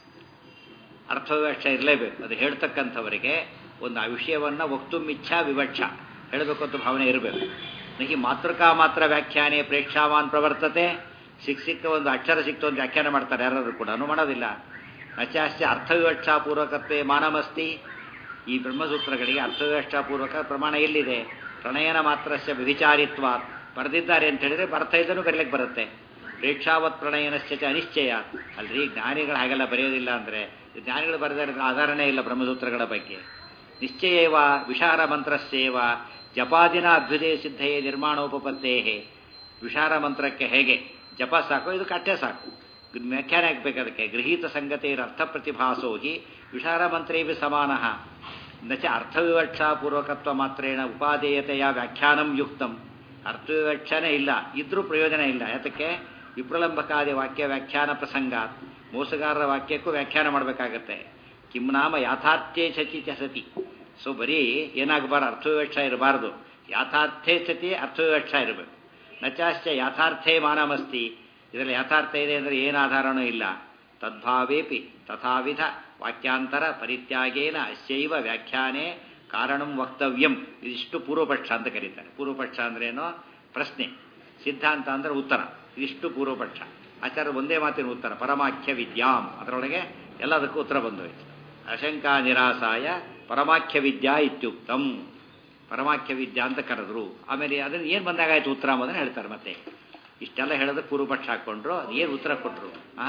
ಅರ್ಥವ್ಯಾಖ್ಯ ಇರಲೇಬೇಕು ಅದು ಹೇಳ್ತಕ್ಕಂಥವರಿಗೆ ಒಂದು ಆ ವಿಷಯವನ್ನು ವಕ್ತುಮಿಚ್ಛಾ ವಿವಕ್ಷ ಹೇಳಬೇಕು ಅಂತ ಭಾವನೆ ಇರಬೇಕು ನಹಿ ಮಾತೃಕಾ ಮಾತ್ರ ವ್ಯಾಖ್ಯಾನೆ ಪ್ರೇಕ್ಷಾವಾನ್ ಪ್ರವರ್ತತೆ ಸಿಕ್ಕ ಸಿಕ್ಕ ಒಂದು ಅಕ್ಷರ ಸಿಕ್ತು ಒಂದು ವ್ಯಾಖ್ಯಾನ ಮಾಡ್ತಾರೆ ಯಾರಾದರೂ ಕೂಡ ಮಾಡೋದಿಲ್ಲ ನಚಾಶ್ಚ ಅರ್ಥವಿವಕ್ಷಾಪೂರ್ವಕತ್ವೇ ಮಾನಮಸ್ತಿ ಈ ಬ್ರಹ್ಮಸೂತ್ರಗಳಿಗೆ ಅರ್ಥವ್ಯವಸ್ಥಾಪೂರ್ವಕ ಪ್ರಮಾಣ ಎಲ್ಲಿದೆ ಪ್ರಣಯನ ಮಾತ್ರಸ್ಯ ವ್ಯಭಿಚಾರಿತ್ವ ಬರೆದಿದ್ದಾರೆ ಅಂತ ಹೇಳಿದ್ರೆ ಬರ್ತಾ ಇದ್ದನು ಬರಲಿಕ್ಕೆ ಬರುತ್ತೆ ಪ್ರೇಕ್ಷಾವತ್ ಪ್ರಣಯನಶ್ಚ ಅನಿಶ್ಚಯ ಅಲ್ರಿ ಜ್ಞಾನಿಗಳು ಹಾಗೆಲ್ಲ ಬರೆಯೋದಿಲ್ಲ ಅಂದರೆ ಜ್ಞಾನಿಗಳು ಬರೆದ ಆಧಾರನೇ ಇಲ್ಲ ಬ್ರಹ್ಮಸೂತ್ರಗಳ ಬಗ್ಗೆ ನಿಶ್ಚಯೇವ ವಿಷಾರ ಮಂತ್ರಸ್ಯೇವ ಜಪಾದಿನ ಅಭ್ಯುದಯ ಸಿದ್ಧಯೇ ನಿರ್ಮಾಣೋಪತ್ತೇ ವಿಷಾರ ಮಂತ್ರಕ್ಕೆ ಹೇಗೆ ಜಪ ಸಾಕು ಇದು ಕಟ್ಟೆ ಸಾಕು ವ್ಯಾಖ್ಯಾನ ಆಗಬೇಕು ಅದಕ್ಕೆ ಗೃಹೀತ ಸಂಗತಿರ ಅರ್ಥ ಪ್ರತಿಭಾಸೋ ಹಿ ವಿಷಾರ ಮಂತ್ರೇಭಿ ಸಮಾನ ನಚ ಅರ್ಥವಿವಕ್ಷಾಪೂರ್ವಕತ್ವ ಮಾತ್ರೇಣ ಉಪಾದೇಯತೆಯ ವ್ಯಾಖ್ಯಾನಂ ಯುಕ್ತಂ ಅರ್ಥವಿವಕ್ಷನೇ ಇಲ್ಲ ಇದ್ರೂ ಪ್ರಯೋಜನ ಇಲ್ಲ ಯಾತಕ್ಕೆ ವಿಪ್ರಲಂಬಕಾದಿ ವಾಕ್ಯ ವ್ಯಾಖ್ಯಾನ ಪ್ರಸಂಗ ಮೋಸಗಾರರ ವಾಕ್ಯಕ್ಕೂ ವ್ಯಾಖ್ಯಾನ ಮಾಡಬೇಕಾಗತ್ತೆ ಕಿಂ ನಾಮ ಯಾಥಾರ್ಥ್ಯೇ ಸತಿ ಸತಿ ಸೊ ಬರೀ ಏನಾಗಬಾರ್ದು ಅರ್ಥವಿವಕ್ಷ ಇರಬಾರ್ದು ಯಾಥಾರ್ಥೇ ಸತಿ ಅರ್ಥವಿವಕ್ಷ ಇರಬೇಕು ನಚಾಶ್ಚ ಯಾಥಾರ್ಥೇ ಮಾನಮಸ್ತಿ ಇದರಲ್ಲಿ ಯಥಾರ್ಥ ಇದೆ ಅಂದರೆ ಏನು ಆಧಾರನೂ ಇಲ್ಲ ತದ್ಭಾವೇಪಿ ತಥಾವಿಧ ವಾಕ್ಯಾಂತರ ಪರಿತ್ಯಾಗೇನ ಅಸ್ಯೈವ ವ್ಯಾಖ್ಯಾನೆ ಕಾರಣಂ ವಕ್ತವ್ಯಂ ಇದಿಷ್ಟು ಪೂರ್ವಪಕ್ಷ ಅಂತ ಕರೀತಾರೆ ಪೂರ್ವಪಕ್ಷ ಅಂದ್ರೇನೋ ಪ್ರಶ್ನೆ ಸಿದ್ಧಾಂತ ಅಂದ್ರೆ ಉತ್ತರ ಇದಿಷ್ಟು ಪೂರ್ವಪಕ್ಷ ಆಚಾರ್ಯ ಒಂದೇ ಮಾತಿನ ಉತ್ತರ ಪರಮಾಖ್ಯ ವಿದ್ಯಾಂ ಅದರೊಳಗೆ ಎಲ್ಲದಕ್ಕೂ ಉತ್ತರ ಬಂದೋಯ್ತು ಅಶಂಕಾ ನಿರಾಸಾಯ ಪರಮಾಖ್ಯ ವಿದ್ಯಾ ಇತ್ಯುಕ್ತಂ ಪರಮಾಖ್ಯ ವಿದ್ಯಾ ಅಂತ ಕರೆದ್ರು ಆಮೇಲೆ ಅದನ್ನು ಏನು ಬಂದಾಗಾಯ್ತು ಉತ್ತರ ಅಂಬೋದನ್ನು ಹೇಳ್ತಾರೆ ಮತ್ತೆ ಇಷ್ಟೆಲ್ಲ ಹೇಳೋದಕ್ಕೆ ಪೂರ್ವಪಕ್ಷ ಹಾಕ್ಕೊಂಡ್ರು ಅದು ಏನು ಉತ್ತರ ಕೊಟ್ಟರು ಆ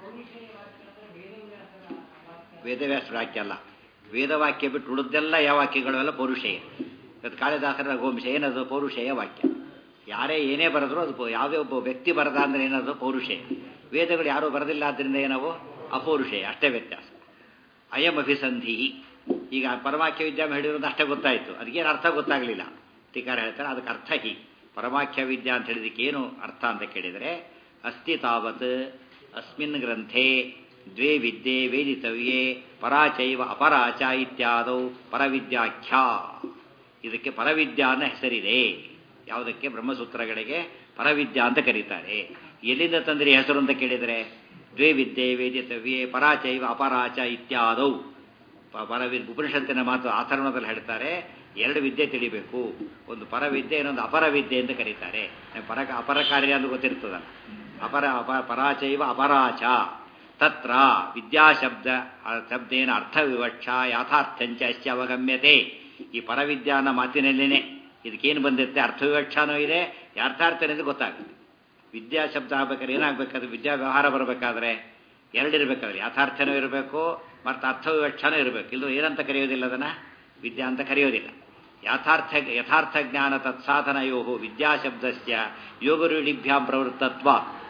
ವೇದವ್ಯಾಸ ವಾಕ್ಯ ಅಲ್ಲ ವೇದವಾಕ್ಯ ಬಿಟ್ಟು ಉಳಿದೆಲ್ಲ ಯಾವ ವಾಕ್ಯಗಳು ಎಲ್ಲ ಪೌರುಷೇಯ ಇವತ್ತು ಕಾಳಿದಾಸರ ಗೋಂಶ ಏನದು ಪೌರುಷೇಯ ವಾಕ್ಯ ಯಾರೇ ಏನೇ ಬರೆದ್ರು ಅದು ಯಾವುದೇ ಒಬ್ಬ ವ್ಯಕ್ತಿ ಬರದ ಅಂದ್ರೆ ಏನದು ಪೌರುಷೇಯ ವೇದಗಳು ಯಾರೂ ಬರೆದಿಲ್ಲ ಆದ್ದರಿಂದ ಏನವು ಅಪೌರುಷೇಯ ಅಷ್ಟೇ ವ್ಯತ್ಯಾಸ ಅಯಂ ಅಭಿಸಂಧಿ ಈಗ ಪರಮಾಖ್ಯ ವಿದ್ಯಾಮ ಹೇಳಿರೋದು ಅಷ್ಟೇ ಗೊತ್ತಾಯಿತು ಅದಕ್ಕೇನು ಅರ್ಥ ಗೊತ್ತಾಗಲಿಲ್ಲ ಟೀಕಾರ ಹೇಳ್ತಾರೆ ಅದಕ್ಕೆ ಅರ್ಥ ಹೀ ಪರಮಾಖ್ಯ ವಿದ್ಯಾ ಅಂತ ಹೇಳಿದಕ್ಕೆ ಏನು ಅರ್ಥ ಅಂತ ಕೇಳಿದರೆ ಅಸ್ತಿ ತಾವತ್ ಅಸ್ಮಿನ್ ಗ್ರಂಥೆ ದ್ವೇ ವಿದ್ಯೆ ವೇದಿತವ್ಯೇ ಪರಾಚೈವ ಅಪರಾಚ ಇತ್ಯಾದೌ ಪರವಿದ್ಯಾಖ್ಯಾ ಇದಕ್ಕೆ ಪರವಿದ್ಯಾ ಅನ್ನೋ ಹೆಸರಿದೆ ಯಾವುದಕ್ಕೆ ಬ್ರಹ್ಮಸೂತ್ರಗಳಿಗೆ ಪರವಿದ್ಯಾ ಅಂತ ಕರೀತಾರೆ ಎಲ್ಲಿಂದ ತಂದ್ರಿ ಹೆಸರು ಅಂತ ಕೇಳಿದರೆ ದ್ವೇ ವಿದ್ಯೆ ವೇದಿತವ್ಯೇ ಪರಾಚೈವ ಅಪರಾಚ ಇತ್ಯಾದೌ ಪರವಿ ಉಪನಿಷತ್ತಿನ ಮಾತು ಆಚರಣದಲ್ಲಿ ಹೇಳ್ತಾರೆ ಎರಡು ವಿದ್ಯೆ ತಿಳಿಬೇಕು ಒಂದು ಪರವಿದ್ಯೆ ಇನ್ನೊಂದು ಅಪರವಿದ್ಯೆ ಅಂತ ಕರೀತಾರೆ ಪರ ಅಪರ ಕಾರ್ಯ ಅಂತ ಗೊತ್ತಿರ್ತದಲ್ಲ ಅಪರ ಅಪ ಪರಾಚೈವ ಅಪರಾಚ ತತ್ರ ವಿದ್ಯಾಶಬ್ದ ಶಬ್ದೇನ ಅರ್ಥವಿವಕ್ಷ ಯಾಥಾರ್ಥಂಚ ಅಶ್ಚ ಅವಗಮ್ಯತೆ ಈ ಪರವಿದ್ಯಾನ ಮಾತಿನಲ್ಲೇನೆ ಇದಕ್ಕೇನು ಬಂದಿರುತ್ತೆ ಅರ್ಥವಿವಕ್ಷನೂ ಇದೆ ಯಾರ್ಥಾರ್ಥನೇ ಅಂತ ಗೊತ್ತಾಗುತ್ತೆ ವಿದ್ಯಾ ಶಬ್ದ ಆಗ್ಬೇಕಾದ್ರೆ ಏನಾಗಬೇಕಾದ್ರೆ ವಿದ್ಯಾ ವ್ಯವಹಾರ ಬರಬೇಕಾದ್ರೆ ಎರಡಿರಬೇಕಾದ್ರೆ ಯಾಥಾರ್ಥನೂ ಇರಬೇಕು ಮತ್ತು ಅರ್ಥವಿವಕ್ಷನೂ ಇರಬೇಕು ಇಲ್ಲೂ ಏನಂತ ಕರೆಯೋದಿಲ್ಲ ಅದನ್ನು ವಿದ್ಯಾ ಅಂತ ಕರೆಯೋದಿಲ್ಲ ಯಥಾರ್ಥ ಯಥಾರ್ಥ ಜ್ಞಾನ ತತ್ಸಾಧನಯೋ ವಿದ್ಯಾಶಬ್ದಸ್ಯ ಯೋಗರೂಢಿಭ್ಯಾಂ ಪ್ರವೃತ್ತತ್ವ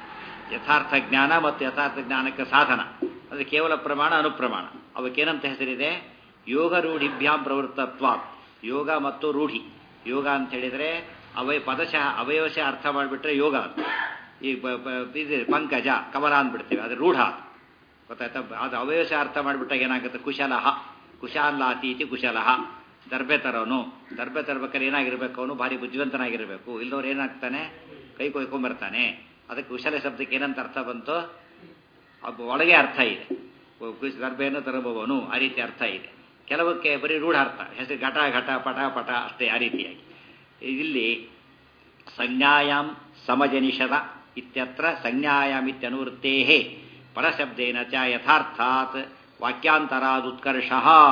ಯಥಾರ್ಥ ಜ್ಞಾನ ಮತ್ತು ಯಥಾರ್ಥ ಜ್ಞಾನಕ್ಕೆ ಸಾಧನ ಅದು ಕೇವಲ ಪ್ರಮಾಣ ಅನುಪ್ರಮಾಣ ಅವಕ್ಕೇನಂತ ಹೆಸರಿದೆ ಯೋಗ ರೂಢಿಭ್ಯಾಂ ಪ್ರವೃತ್ತತ್ವ ಯೋಗ ಮತ್ತು ರೂಢಿ ಯೋಗ ಅಂತ ಹೇಳಿದರೆ ಅವಯ ಪದಶಃ ಅವಯವಶಃ ಅರ್ಥ ಮಾಡಿಬಿಟ್ರೆ ಯೋಗ ಅಂತ ಈ ಪ- ಪ- ಇದು ಪಂಕಜ ಕಮಲ ಅಂದ್ಬಿಡ್ತೀವಿ ಅದು ರೂಢ ಗೊತ್ತಾಯ್ತಾ ಅದು ಅವಯವಶಃ ಅರ್ಥ ಮಾಡಿಬಿಟ್ಟಾಗ ಏನಾಗುತ್ತೆ ಕುಶಲಹ ಕುಶಾಲಾತಿ ಇತಿ ಕುಶಲಹ ದರ್ಬೆ ತರೋನು ದರ್ಬೆ ತರ್ಬೇಕಾದ್ರೆ ಏನಾಗಿರ್ಬೇಕು ಅವನು ಭಾರಿ ಬುದ್ಧಿವಂತನಾಗಿರಬೇಕು ಇಲ್ಲದವ್ರು ಏನಾಗ್ತಾನೆ ಕೈ ಕೊಯ್ಕೊಂಬರ್ತಾನೆ ಅದಕ್ಕೆ ಕುಶಲ ಶಬ್ದಕ್ಕೆ ಏನಂತ ಅರ್ಥ ಬಂತು ಅದು ಒಳಗೆ ಅರ್ಥ ಇದೆ ಕುಶ್ ದರ್ಬೆಯನ್ನು ತರಬವನು ಆ ರೀತಿ ಅರ್ಥ ಇದೆ ಕೆಲವಕ್ಕೆ ಬರೀ ರೂಢ ಅರ್ಥ ಹೆಸರು ಘಟ ಘಟ ಪಟ ಪಟ ಅಷ್ಟೇ ಆ ರೀತಿಯಾಗಿ ಇಲ್ಲಿ ಸಂಜ್ಞಾಯಾಮ್ ಸಮಜನಿಷದ ಇತ್ಯತ್ರ ಸಂಜ್ಞಾಯಾಮ್ ಇತ್ಯನುವೃತ್ತೇ ಪರಶಬ್ದೇನ ಚ ಯಥಾರ್ಥಾತ್ ವಾಕ್ಯಾಂತರಾದುತ್ಕರ್ಷ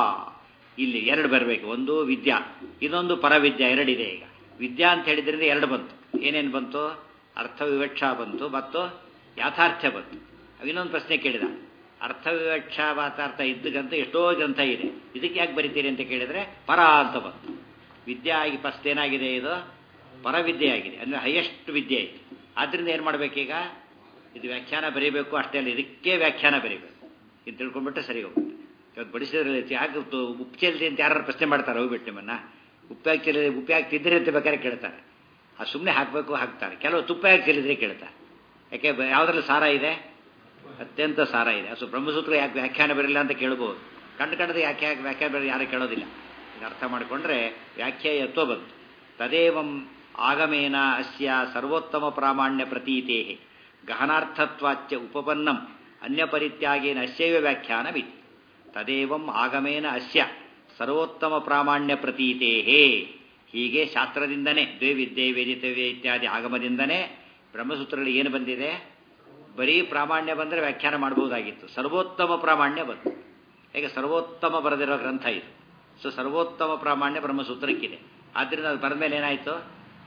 ಇಲ್ಲಿ ಎರಡು ಬರಬೇಕು ಒಂದು ವಿದ್ಯಾ ಇನ್ನೊಂದು ಪರವಿದ್ಯಾ ಎರಡಿದೆ ಈಗ ವಿದ್ಯಾ ಅಂತ ಹೇಳಿದ್ರಿಂದ ಎರಡು ಬಂತು ಏನೇನು ಬಂತು ಅರ್ಥ ವಿವಕ್ಷಾ ಬಂತು ಮತ್ತು ಯಾಥಾರ್ಥ್ಯ ಬಂತು ಇನ್ನೊಂದು ಪ್ರಶ್ನೆ ಕೇಳಿದ ಅರ್ಥ ವಿವಕ್ಷಾ ವಾತಾರ್ಥ ಇದ್ದಕ್ಕಂತ ಎಷ್ಟೋ ಗ್ರಂಥ ಇದೆ ಇದಕ್ಕೆ ಯಾಕೆ ಬರಿತೀರಿ ಅಂತ ಕೇಳಿದ್ರೆ ಪರ ಅಂತ ಬಂತು ವಿದ್ಯಾ ಆಗಿ ಫಸ್ಟ್ ಏನಾಗಿದೆ ಇದು ಪರವಿದ್ಯೆ ಆಗಿದೆ ಅಂದರೆ ಹೈಯೆಸ್ಟ್ ವಿದ್ಯೆ ಇದೆ ಆದ್ದರಿಂದ ಏನು ಮಾಡಬೇಕೀಗ ಇದು ವ್ಯಾಖ್ಯಾನ ಬರೀಬೇಕು ಅಷ್ಟೇ ಅಲ್ಲ ಇದಕ್ಕೆ ವ್ಯಾಖ್ಯಾನ ಬರೀಬೇಕು ಇದು ತಿಳ್ಕೊಂಡ್ಬಿಟ್ರೆ ಸರಿ ಹೋಗುತ್ತೆ ಇವತ್ತು ಬಡಿಸಿದ್ರಲ್ಲಿ ಯಾಕೆ ಉಪ್ಪು- ಉಪ್ಪು ಚೆಲ್ಲಿದೆ ಅಂತ ಯಾರು ಪ್ರಶ್ನೆ ಮಾಡ್ತಾರೆ ಹೋಗ್ಬಿಟ್ಟು ನಿಮ್ಮನ್ನ ಉಪ್ಪು ಯಾಕೆ ಚೆಲ್ಲಿದೆ ಉಪ್ಪು ಯಾಕೆ ತಿದ್ದರೆ ಅಂತ ಬೇಕಾದ್ರೆ ಕೇಳ್ತಾರೆ ಅದು ಸುಮ್ಮನೆ ಹಾಕಬೇಕು ಹಾಕ್ತಾರೆ ಕೆಲವು ತುಪ್ಪ ಯಾಕೆ ಚೆಲ್ಲಿದ್ರೆ ಕೇಳ್ತಾರೆ ಯಾಕೆ ಬ- ಯಾವುದ್ರಲ್ಲಿ ಸಾರ ಇದೆ ಅತ್ಯಂತ ಸಾರ ಇದೆ ಅದು ಬ್ರಹ್ಮಸೂತ್ರ ಯಾಕೆ ವ್ಯಾಖ್ಯಾನ ಬರಲಿಲ್ಲ ಅಂತ ಕೇಳ್ಬೋದು ಕಂಡು ಕಂಡದ ಯಾಕೆ ಯಾಕೆ ವ್ಯಾಖ್ಯಾನ ಬರಲಿ ಯಾರು ಕೇಳೋದಿಲ್ಲ ಇದು ಅರ್ಥ ಮಾಡಿಕೊಂಡ್ರೆ ವ್ಯಾಖ್ಯಾಯತ್ವ ಬಂತು ತದೇವಂ ಆಗಮೇನ ಅಸ್ಯ ಸರ್ವೋತ್ತಮ ಪ್ರಾಮಾಣ್ಯ ಪ್ರತೀತೇ ಗಹನಾರ್ಥತ್ವಾಚ್ಯ ಉಪಪನ್ನಂ ಅನ್ಯಪರಿತ್ಯಾಗೇನ ಅಸ್ಯೈವ ವ್ಯಾಖ್ಯಾನವಿತಿ ತದೇವಂ ಆಗಮೇನ ಅಸ್ಯ ಸರ್ವೋತ್ತಮ ಪ್ರಾಮಾಣ್ಯ ಪ್ರತೀತೇ ಹೀಗೆ ಶಾಸ್ತ್ರದಿಂದನೇ ದ್ವೇ ವಿದ್ಯೆ ವೇದಿತವ್ಯ ಇತ್ಯಾದಿ ಆಗಮದಿಂದನೇ ಬ್ರಹ್ಮಸೂತ್ರದಲ್ಲಿ ಏನು ಬಂದಿದೆ ಬರೀ ಪ್ರಾಮಾಣ್ಯ ಬಂದರೆ ವ್ಯಾಖ್ಯಾನ ಮಾಡಬಹುದಾಗಿತ್ತು ಸರ್ವೋತ್ತಮ ಪ್ರಾಮಾಣ್ಯ ಬಂತು ಹೇಗೆ ಸರ್ವೋತ್ತಮ ಬರೆದಿರೋ ಗ್ರಂಥ ಇದು ಸೊ ಸರ್ವೋತ್ತಮ ಪ್ರಾಮಾಣ್ಯ ಬ್ರಹ್ಮಸೂತ್ರಕ್ಕಿದೆ ಆದ್ದರಿಂದ ಅದು ಬರೆದ ಮೇಲೆ ಏನಾಯಿತು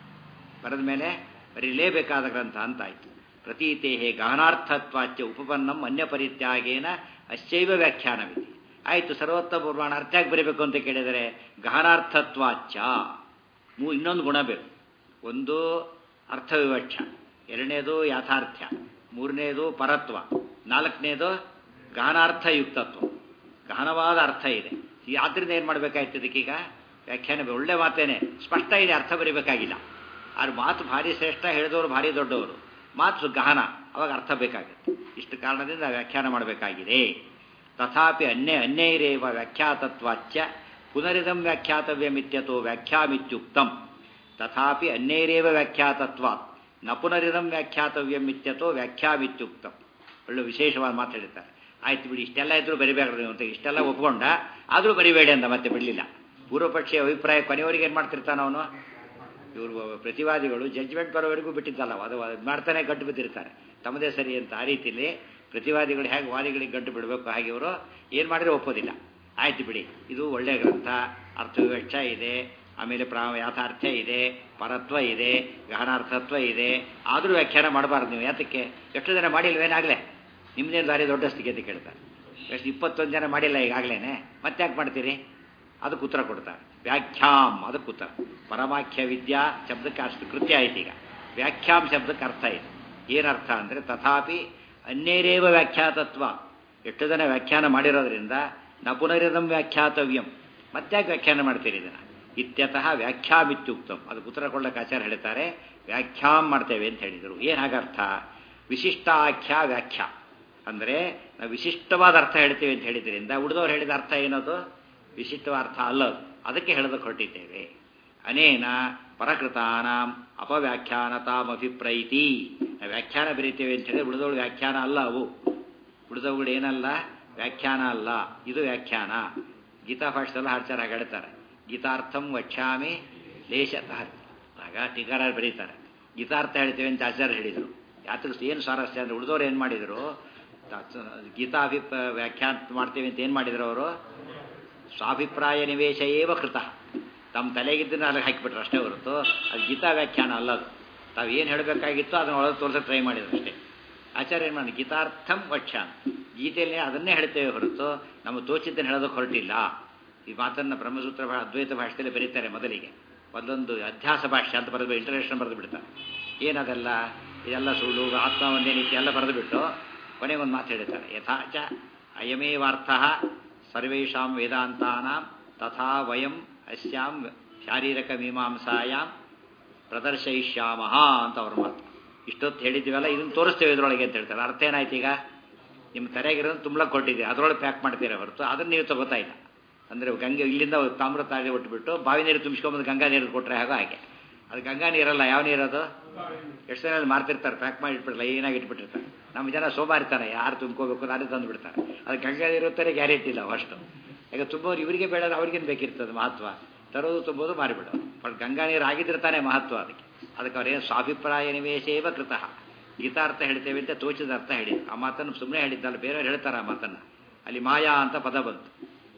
ಬರೆದ ಮೇಲೆ ಬರೀಲೇಬೇಕಾದ ಗ್ರಂಥ ಅಂತಾಯಿತು ಪ್ರತೀತೆ ಗಹನಾರ್ಥತ್ವಾಚ್ಯ ಉಪಪನ್ನಂ ಅನ್ಯಪರಿತ್ಯಾಗೇನ ಅಶ್ಚೈವ ವ್ಯಾಖ್ಯಾನವಿದೆ ಆಯಿತು ಸರ್ವೋತ್ತಮ ಪ್ರಮಾಣ ಅರ್ಥ ಯಾಕೆ ಬರೀಬೇಕು ಅಂತ ಕೇಳಿದರೆ ಗಹನಾರ್ಥತ್ವಾಚ್ಯ ಮೂ ಇನ್ನೊಂದು ಗುಣ ಬೇಕು ಒಂದು ಅರ್ಥವಿವಕ್ಷ ಎರಡನೇದು ಯಾಥಾರ್ಥ್ಯ ಮೂರನೇದು ಪರತ್ವ ನಾಲ್ಕನೇದು ಗಹನಾರ್ಥಯುಕ್ತತ್ವ ಗಹನವಾದ ಅರ್ಥ ಇದೆ ಈ ಆದ್ದರಿಂದ ಏನು ಮಾಡಬೇಕಾಯ್ತು ಇದಕ್ಕೀಗ ವ್ಯಾಖ್ಯಾನ ಬೆ- ಒಳ್ಳೆ ಮಾತೇನೆ ಸ್ಪಷ್ಟ ಇದೆ ಅರ್ಥ ಬರೀಬೇಕಾಗಿಲ್ಲ ಆದ್ರೆ ಮಾತು ಭಾರಿ ಶ್ರೇಷ್ಠ ಹೇಳಿದವರು ಭಾರಿ ದೊಡ್ಡವರು ಮಾತು ಗಹನ ಅವಾಗ ಅರ್ಥ ಬೇಕಾಗುತ್ತೆ ಇಷ್ಟು ಕಾರಣದಿಂದ ವ್ಯಾಖ್ಯಾನ ಮಾಡಬೇಕಾಗಿದೆ ತಥಾಪಿ ಅನ್ಯ ಅನ್ಯೈರೇವ ವ್ಯಾಖ್ಯಾತತ್ವಾಚ್ಯ ಪುನರಿದಂ ವ್ಯಾಖ್ಯಾತವ್ಯಮಿತ್ಯತೋ ವ್ಯಾಖ್ಯಾಮಿತ್ಯುಕ್ತಂ ತಥಾಪಿ ಅನ್ಯೈರೇವ ವ್ಯಾಖ್ಯಾತತ್ವಾತ್ ನ ಪುನರಿದಂ ವ್ಯಾಖ್ಯಾತವ್ಯಮಿತ್ಯತೋ ವ್ಯಾಖ್ಯಾಮಿತ್ಯುಕ್ತಂ ಒಳ್ಳೆ ವಿಶೇಷವಾದ ಮಾತು ಹೇಳ್ತಾರೆ ಆಯ್ತು ಬಿಡಿ ಇಷ್ಟೆಲ್ಲ ಇದ್ರೂ ಬರಿಬೇಡ್ರಿ ನೀವು ಅಂತ ಇಷ್ಟೆಲ್ಲ ಒಪ್ಕೊಂಡ ಆದರೂ ಬರಿಬೇಡಿ ಅಂತ ಮತ್ತೆ ಬಿಡಲಿಲ್ಲ ಪೂರ್ವಪಕ್ಷೀಯ ಅಭಿಪ್ರಾಯ ಕೊನೆಯವರಿಗೆ ಏನು ಮಾಡ್ತಿರ್ತಾನ ಅವನು ಇವರು ಪ್ರತಿವಾದಿಗಳು ಜಡ್ಜ್ಮೆಂಟ್ ಬರೋವರೆಗೂ ಬಿಟ್ಟಿದ್ದಲ್ಲ ಅದು ಅದು ಮಾಡ್ತಾನೆ ಗಂಟು ಬಿದ್ದಿರ್ತಾರೆ ತಮ್ಮದೇ ಸರಿ ಅಂತ ಆ ರೀತಿಯಲ್ಲಿ ಪ್ರತಿವಾದಿಗಳು ಹೇಗೆ ವಾದಿಗಳಿಗೆ ಗಂಟು ಬಿಡಬೇಕು ಹಾಗೆ ಇವರು ಏನು ಮಾಡಿದ್ರೆ ಒಪ್ಪೋದಿಲ್ಲ ಆಯ್ತು ಬಿಡಿ ಇದು ಒಳ್ಳೆಯ ಗ್ರಂಥ ಅರ್ಥವಿವಕ್ಷ ಇದೆ ಆಮೇಲೆ ಪ್ರಾ ಯಾಥಾರ್ಥ್ಯ ಇದೆ ಪರತ್ವ ಇದೆ ಗಹನಾರ್ಥತ್ವ ಇದೆ ಆದರೂ ವ್ಯಾಖ್ಯಾನ ಮಾಡಬಾರ್ದು ನೀವು ಯಾತಕ್ಕೆ ಎಷ್ಟು ಜನ ಮಾಡಿಲ್ವೇನಾಗಲೇ ನಿಮ್ಮದೇನು ದಾರಿ ದೊಡ್ಡ ಸ್ಥಿತಿ ಅಂತ ಕೇಳ್ತಾರೆ ಎಷ್ಟು ಇಪ್ಪತ್ತೊಂದು ಜನ ಮಾಡಿಲ್ಲ ಈಗಾಗಲೇ ಮತ್ತೆ ಯಾಕೆ ಮಾಡ್ತೀರಿ ಅದಕ್ಕೆ ಉತ್ತರ ಕೊಡ್ತಾರೆ ವ್ಯಾಖ್ಯಾಮ್ ಅದಕ್ಕೆ ಉತ್ತರ ಪರಮಾಖ್ಯ ವಿದ್ಯಾ ಶಬ್ದಕ್ಕೆ ಅಷ್ಟು ಕೃತ್ಯ ಆಯ್ತು ಈಗ ವ್ಯಾಖ್ಯಾಮ್ ಶಬ್ದಕ್ಕೆ ಅರ್ಥ ಇದೆ ಏನರ್ಥ ಅಂದರೆ ತಥಾಪಿ ಅನ್ಯರೇವ ವ್ಯಾಖ್ಯಾತತ್ವ ಎಷ್ಟು ಜನ ವ್ಯಾಖ್ಯಾನ ಮಾಡಿರೋದ್ರಿಂದ ನ ಪುನರಿದಂ ವ್ಯಾಖ್ಯಾತವ್ಯಂ ಮತ್ತ್ಯಾಕೆ ವ್ಯಾಖ್ಯಾನ ಮಾಡ್ತೀರಿ ಇದನ್ನು ಇತ್ಯತಃ ವ್ಯಾಖ್ಯಾಮಿತ್ಯುಕ್ತಂ ಅದಕ್ಕೆ ಉತ್ತರ ಕೊಡ್ಲಿಕ್ಕೆ ಆಚಾರ್ಯ ಹೇಳ್ತಾರೆ ವ್ಯಾಖ್ಯಾಮ್ ಮಾಡ್ತೇವೆ ಅಂತ ಹೇಳಿದರು ಏನು ಹಾಗರ್ಥ ವಿಶಿಷ್ಟಾಖ್ಯ ವ್ಯಾಖ್ಯಾ ಅಂದರೆ ನಾವು ವಿಶಿಷ್ಟವಾದ ಅರ್ಥ ಹೇಳ್ತೇವೆ ಅಂತ ಹೇಳಿದ್ರಿಂದ ಉಳಿದವ್ರು ಹೇಳಿದ ಅರ್ಥ ಏನದು ವಿಶಿಷ್ಟವಾದ ಅರ್ಥ ಅಲ್ಲ ಅದು. ಅದಕ್ಕೆ ಹೇಳೋದಕ್ಕೆ ಹೊರಟಿದ್ದೇವೆ ಅನೇನ ಪರಕೃತಾನಾಂ ಅಪವ್ಯಾಖ್ಯಾನತಾಮಭಿಪ್ರೈತಿ ನಾವು ವ್ಯಾಖ್ಯಾನ ಬರೀತೇವೆ ಅಂತ ಹೇಳಿದ್ರೆ ಉಳಿದವಳು ವ್ಯಾಖ್ಯಾನ ಅಲ್ಲ ಅವು ಉಳಿದವುಗಳು ಏನಲ್ಲ ವ್ಯಾಖ್ಯಾನ ಅಲ್ಲ ಇದು ವ್ಯಾಖ್ಯಾನ ಗೀತಾ ಭಾಷೆಲ್ಲ ಹಾಡ್ತಾರೆ ಹಾಗೆ ಹೇಳ್ತಾರೆ ಗೀತಾರ್ಥಂ ವಕ್ಷ್ಯಾಮಿ ಲೇಷತಃ ಆಗ ಟೀಕಾರ ಬರೀತಾರೆ ಗೀತಾರ್ಥ ಹೇಳ್ತೇವೆ ಅಂತ ಆಚಾರ್ಯ ಹೇಳಿದರು ಯಾತ್ರ ಏನು ಸ್ವಾರಸ್ಯ ಅಂದರೆ ಉಳಿದವ್ರು ಏನು ಮಾಡಿದರು ಗೀತಾಭಿಪ್ರ ವ್ಯಾಖ್ಯಾನ ಮಾಡ್ತೇವೆ ಅಂತ ಏನು ಮಾಡಿದರು ಅವರು ಸ್ವಾಭಿಪ್ರಾಯ ನಿವೇಶ ಏವ ಕೃತ ತಮ್ಮ ತಲೆಗಿದ್ದನ್ನು ಅಲ್ಲಿಗೆ ಹಾಕಿಬಿಟ್ರು ಅಷ್ಟೇ ಹೊರತು ಅದು ಗೀತಾ ವ್ಯಾಖ್ಯಾನ ಅಲ್ಲ ಅದು ತಾವು ಏನು ಹೇಳಬೇಕಾಗಿತ್ತೋ ಅದನ್ನು ಒಳಗೆ ತೋರಿಸೋಕೆ ಟ್ರೈ ಮಾಡಿದ್ರು ಅಷ್ಟೇ ಆಚಾರ್ಯ ಏನು ಮಾಡಿ ಗೀತಾರ್ಥಂ ವಕ್ಷ್ಯಾನ್ ಗೀತೆಯಲ್ಲಿ ಅದನ್ನೇ ಹೇಳ್ತೇವೆ ಹೊರತು ನಮ್ಮ ತೋಚಿದ್ದನ್ನು ಹೇಳೋದಕ್ಕೆ ಹೊರಟಿಲ್ಲ ಈ ಮಾತನ್ನು ಬ್ರಹ್ಮಸೂತ್ರ ಭಾ ಅದ್ವೈತ ಭಾಷೆಯಲ್ಲಿ ಬರೀತಾರೆ ಮೊದಲಿಗೆ ಒಂದೊಂದು ಅಧ್ಯಾಸ ಭಾಷೆ ಅಂತ ಬರೆದು ಇಂಟರ್ನೇಷನಲ್ ಬರೆದು ಬಿಡ್ತಾರೆ ಏನದೆಲ್ಲ ಇದೆಲ್ಲ ಸುಳ್ಳು ಆತ್ಮ ಒಂದೇ ನೀತಿ ಎಲ್ಲ ಬರೆದು ಬಿಟ್ಟು ಕೊನೆಗೆ ಒಂದು ಮಾತು ಹೇಳ್ತಾರೆ ಯಥಾಚ ಅಯಮೇವಾರ್ಥ ಸರ್ವೇಷಾಂ ವೇದಾಂತಾನಾಂ ತಥಾ ವಯಂ ಅಸ್ಯಾಂ ಶಾರೀರಕ ಮೀಮಾಂಸಾಯಾಂ ಪ್ರದರ್ಶಯಿಷ್ಯಾಮಹ ಅಂತ ಅವ್ರ ಮಾತು ಇಷ್ಟೊತ್ತು ಹೇಳಿದ್ದೀವಲ್ಲ ಇದನ್ನು ತೋರಿಸ್ತೇವೆ ಇದರೊಳಗೆ ಅಂತ ಹೇಳ್ತಾರೆ ಅರ್ಥ ಏನಾಯ್ತು ಈಗ ನಿಮ್ಮ ತಲೆಗಿರೋದು ತುಂಬಲಕ್ಕೆ ಕೊಟ್ಟಿದ್ದೀರಿ ಅದರೊಳಗೆ ಪ್ಯಾಕ್ ಮಾಡ್ತೀರಾ ಹೊರತು ಅದನ್ನು ನೀವು ತಗೋತಾ ಇಲ್ಲ ಅಂದರೆ ಗಂಗೆ ಇಲ್ಲಿಂದ ತಾಮ್ರ ತಾಳಿ ಒಟ್ಬಿಟ್ಟು ಬಾವಿ ನೀರು ತುಂಬಿಸ್ಕೊಂಬಂದು ಗಂಗಾ ನೀರು ಕೊಟ್ಟರೆ ಹಾಗೋ ಹಾಗೆ ಅದು ಗಂಗಾ ನೀರಲ್ಲ ಯಾವ ನೀರದು ಎಷ್ಟು ಜನ ಮಾರ್ತಿರ್ತಾರೆ ಪ್ಯಾಕ್ ಮಾಡಿ ಇಟ್ಬಿಟ್ಟು ಲೈನಾಗಿ ಇಟ್ಬಿಟ್ಟಿರ್ತಾರೆ ನಮ್ಮ ಜನ ಸೋಮಾರಿತಾನೆ ಯಾರು ತುಂಬ್ಕೋಬೇಕು ನಾನೇ ತಂದು ಬಿಡ್ತಾರೆ ಅದು ಗಂಗಾ ನೀರು ಅಂತಾರೆ ಗ್ಯಾರಂಟಿ ಇಲ್ಲ ಅಷ್ಟು ಈಗ ತುಂಬೋರು ಇವರಿಗೆ ಬೇಡ ಅವ್ರಿಗೇನು ಬೇಕಿರ್ತದೆ ಮಹತ್ವ ತರೋದು ತುಂಬೋದು ಮಾರಿಬಿಡೋದು ಬಟ್ ಗಂಗಾ ನೀರು ಆಗಿದ್ರೆ ತಾನೇ ಮಹತ್ವ ಅದಕ್ಕೆ ಅದಕ್ಕೆ ಅವ್ರೇನು ಸ್ವಾಭಿಪ್ರಾಯ ನಿವೇಶೇವ ಕೃತಃ ಗೀತಾರ್ಥ ಹೇಳ್ತೇವೆ ಅಂತ ತೋಚಿದ ಅರ್ಥ ಹೇಳಿದ್ರು ಆ ಮಾತನ್ನು ಸುಮ್ಮನೆ ಹೇಳಿದ್ದಲ್ಲ ಬೇರೆಯವ್ರು ಹೇಳ್ತಾರೆ ಆ ಮಾತನ್ನು ಅಲ್ಲಿ ಮಾಯಾ ಅಂತ ಪದ ಬಂತು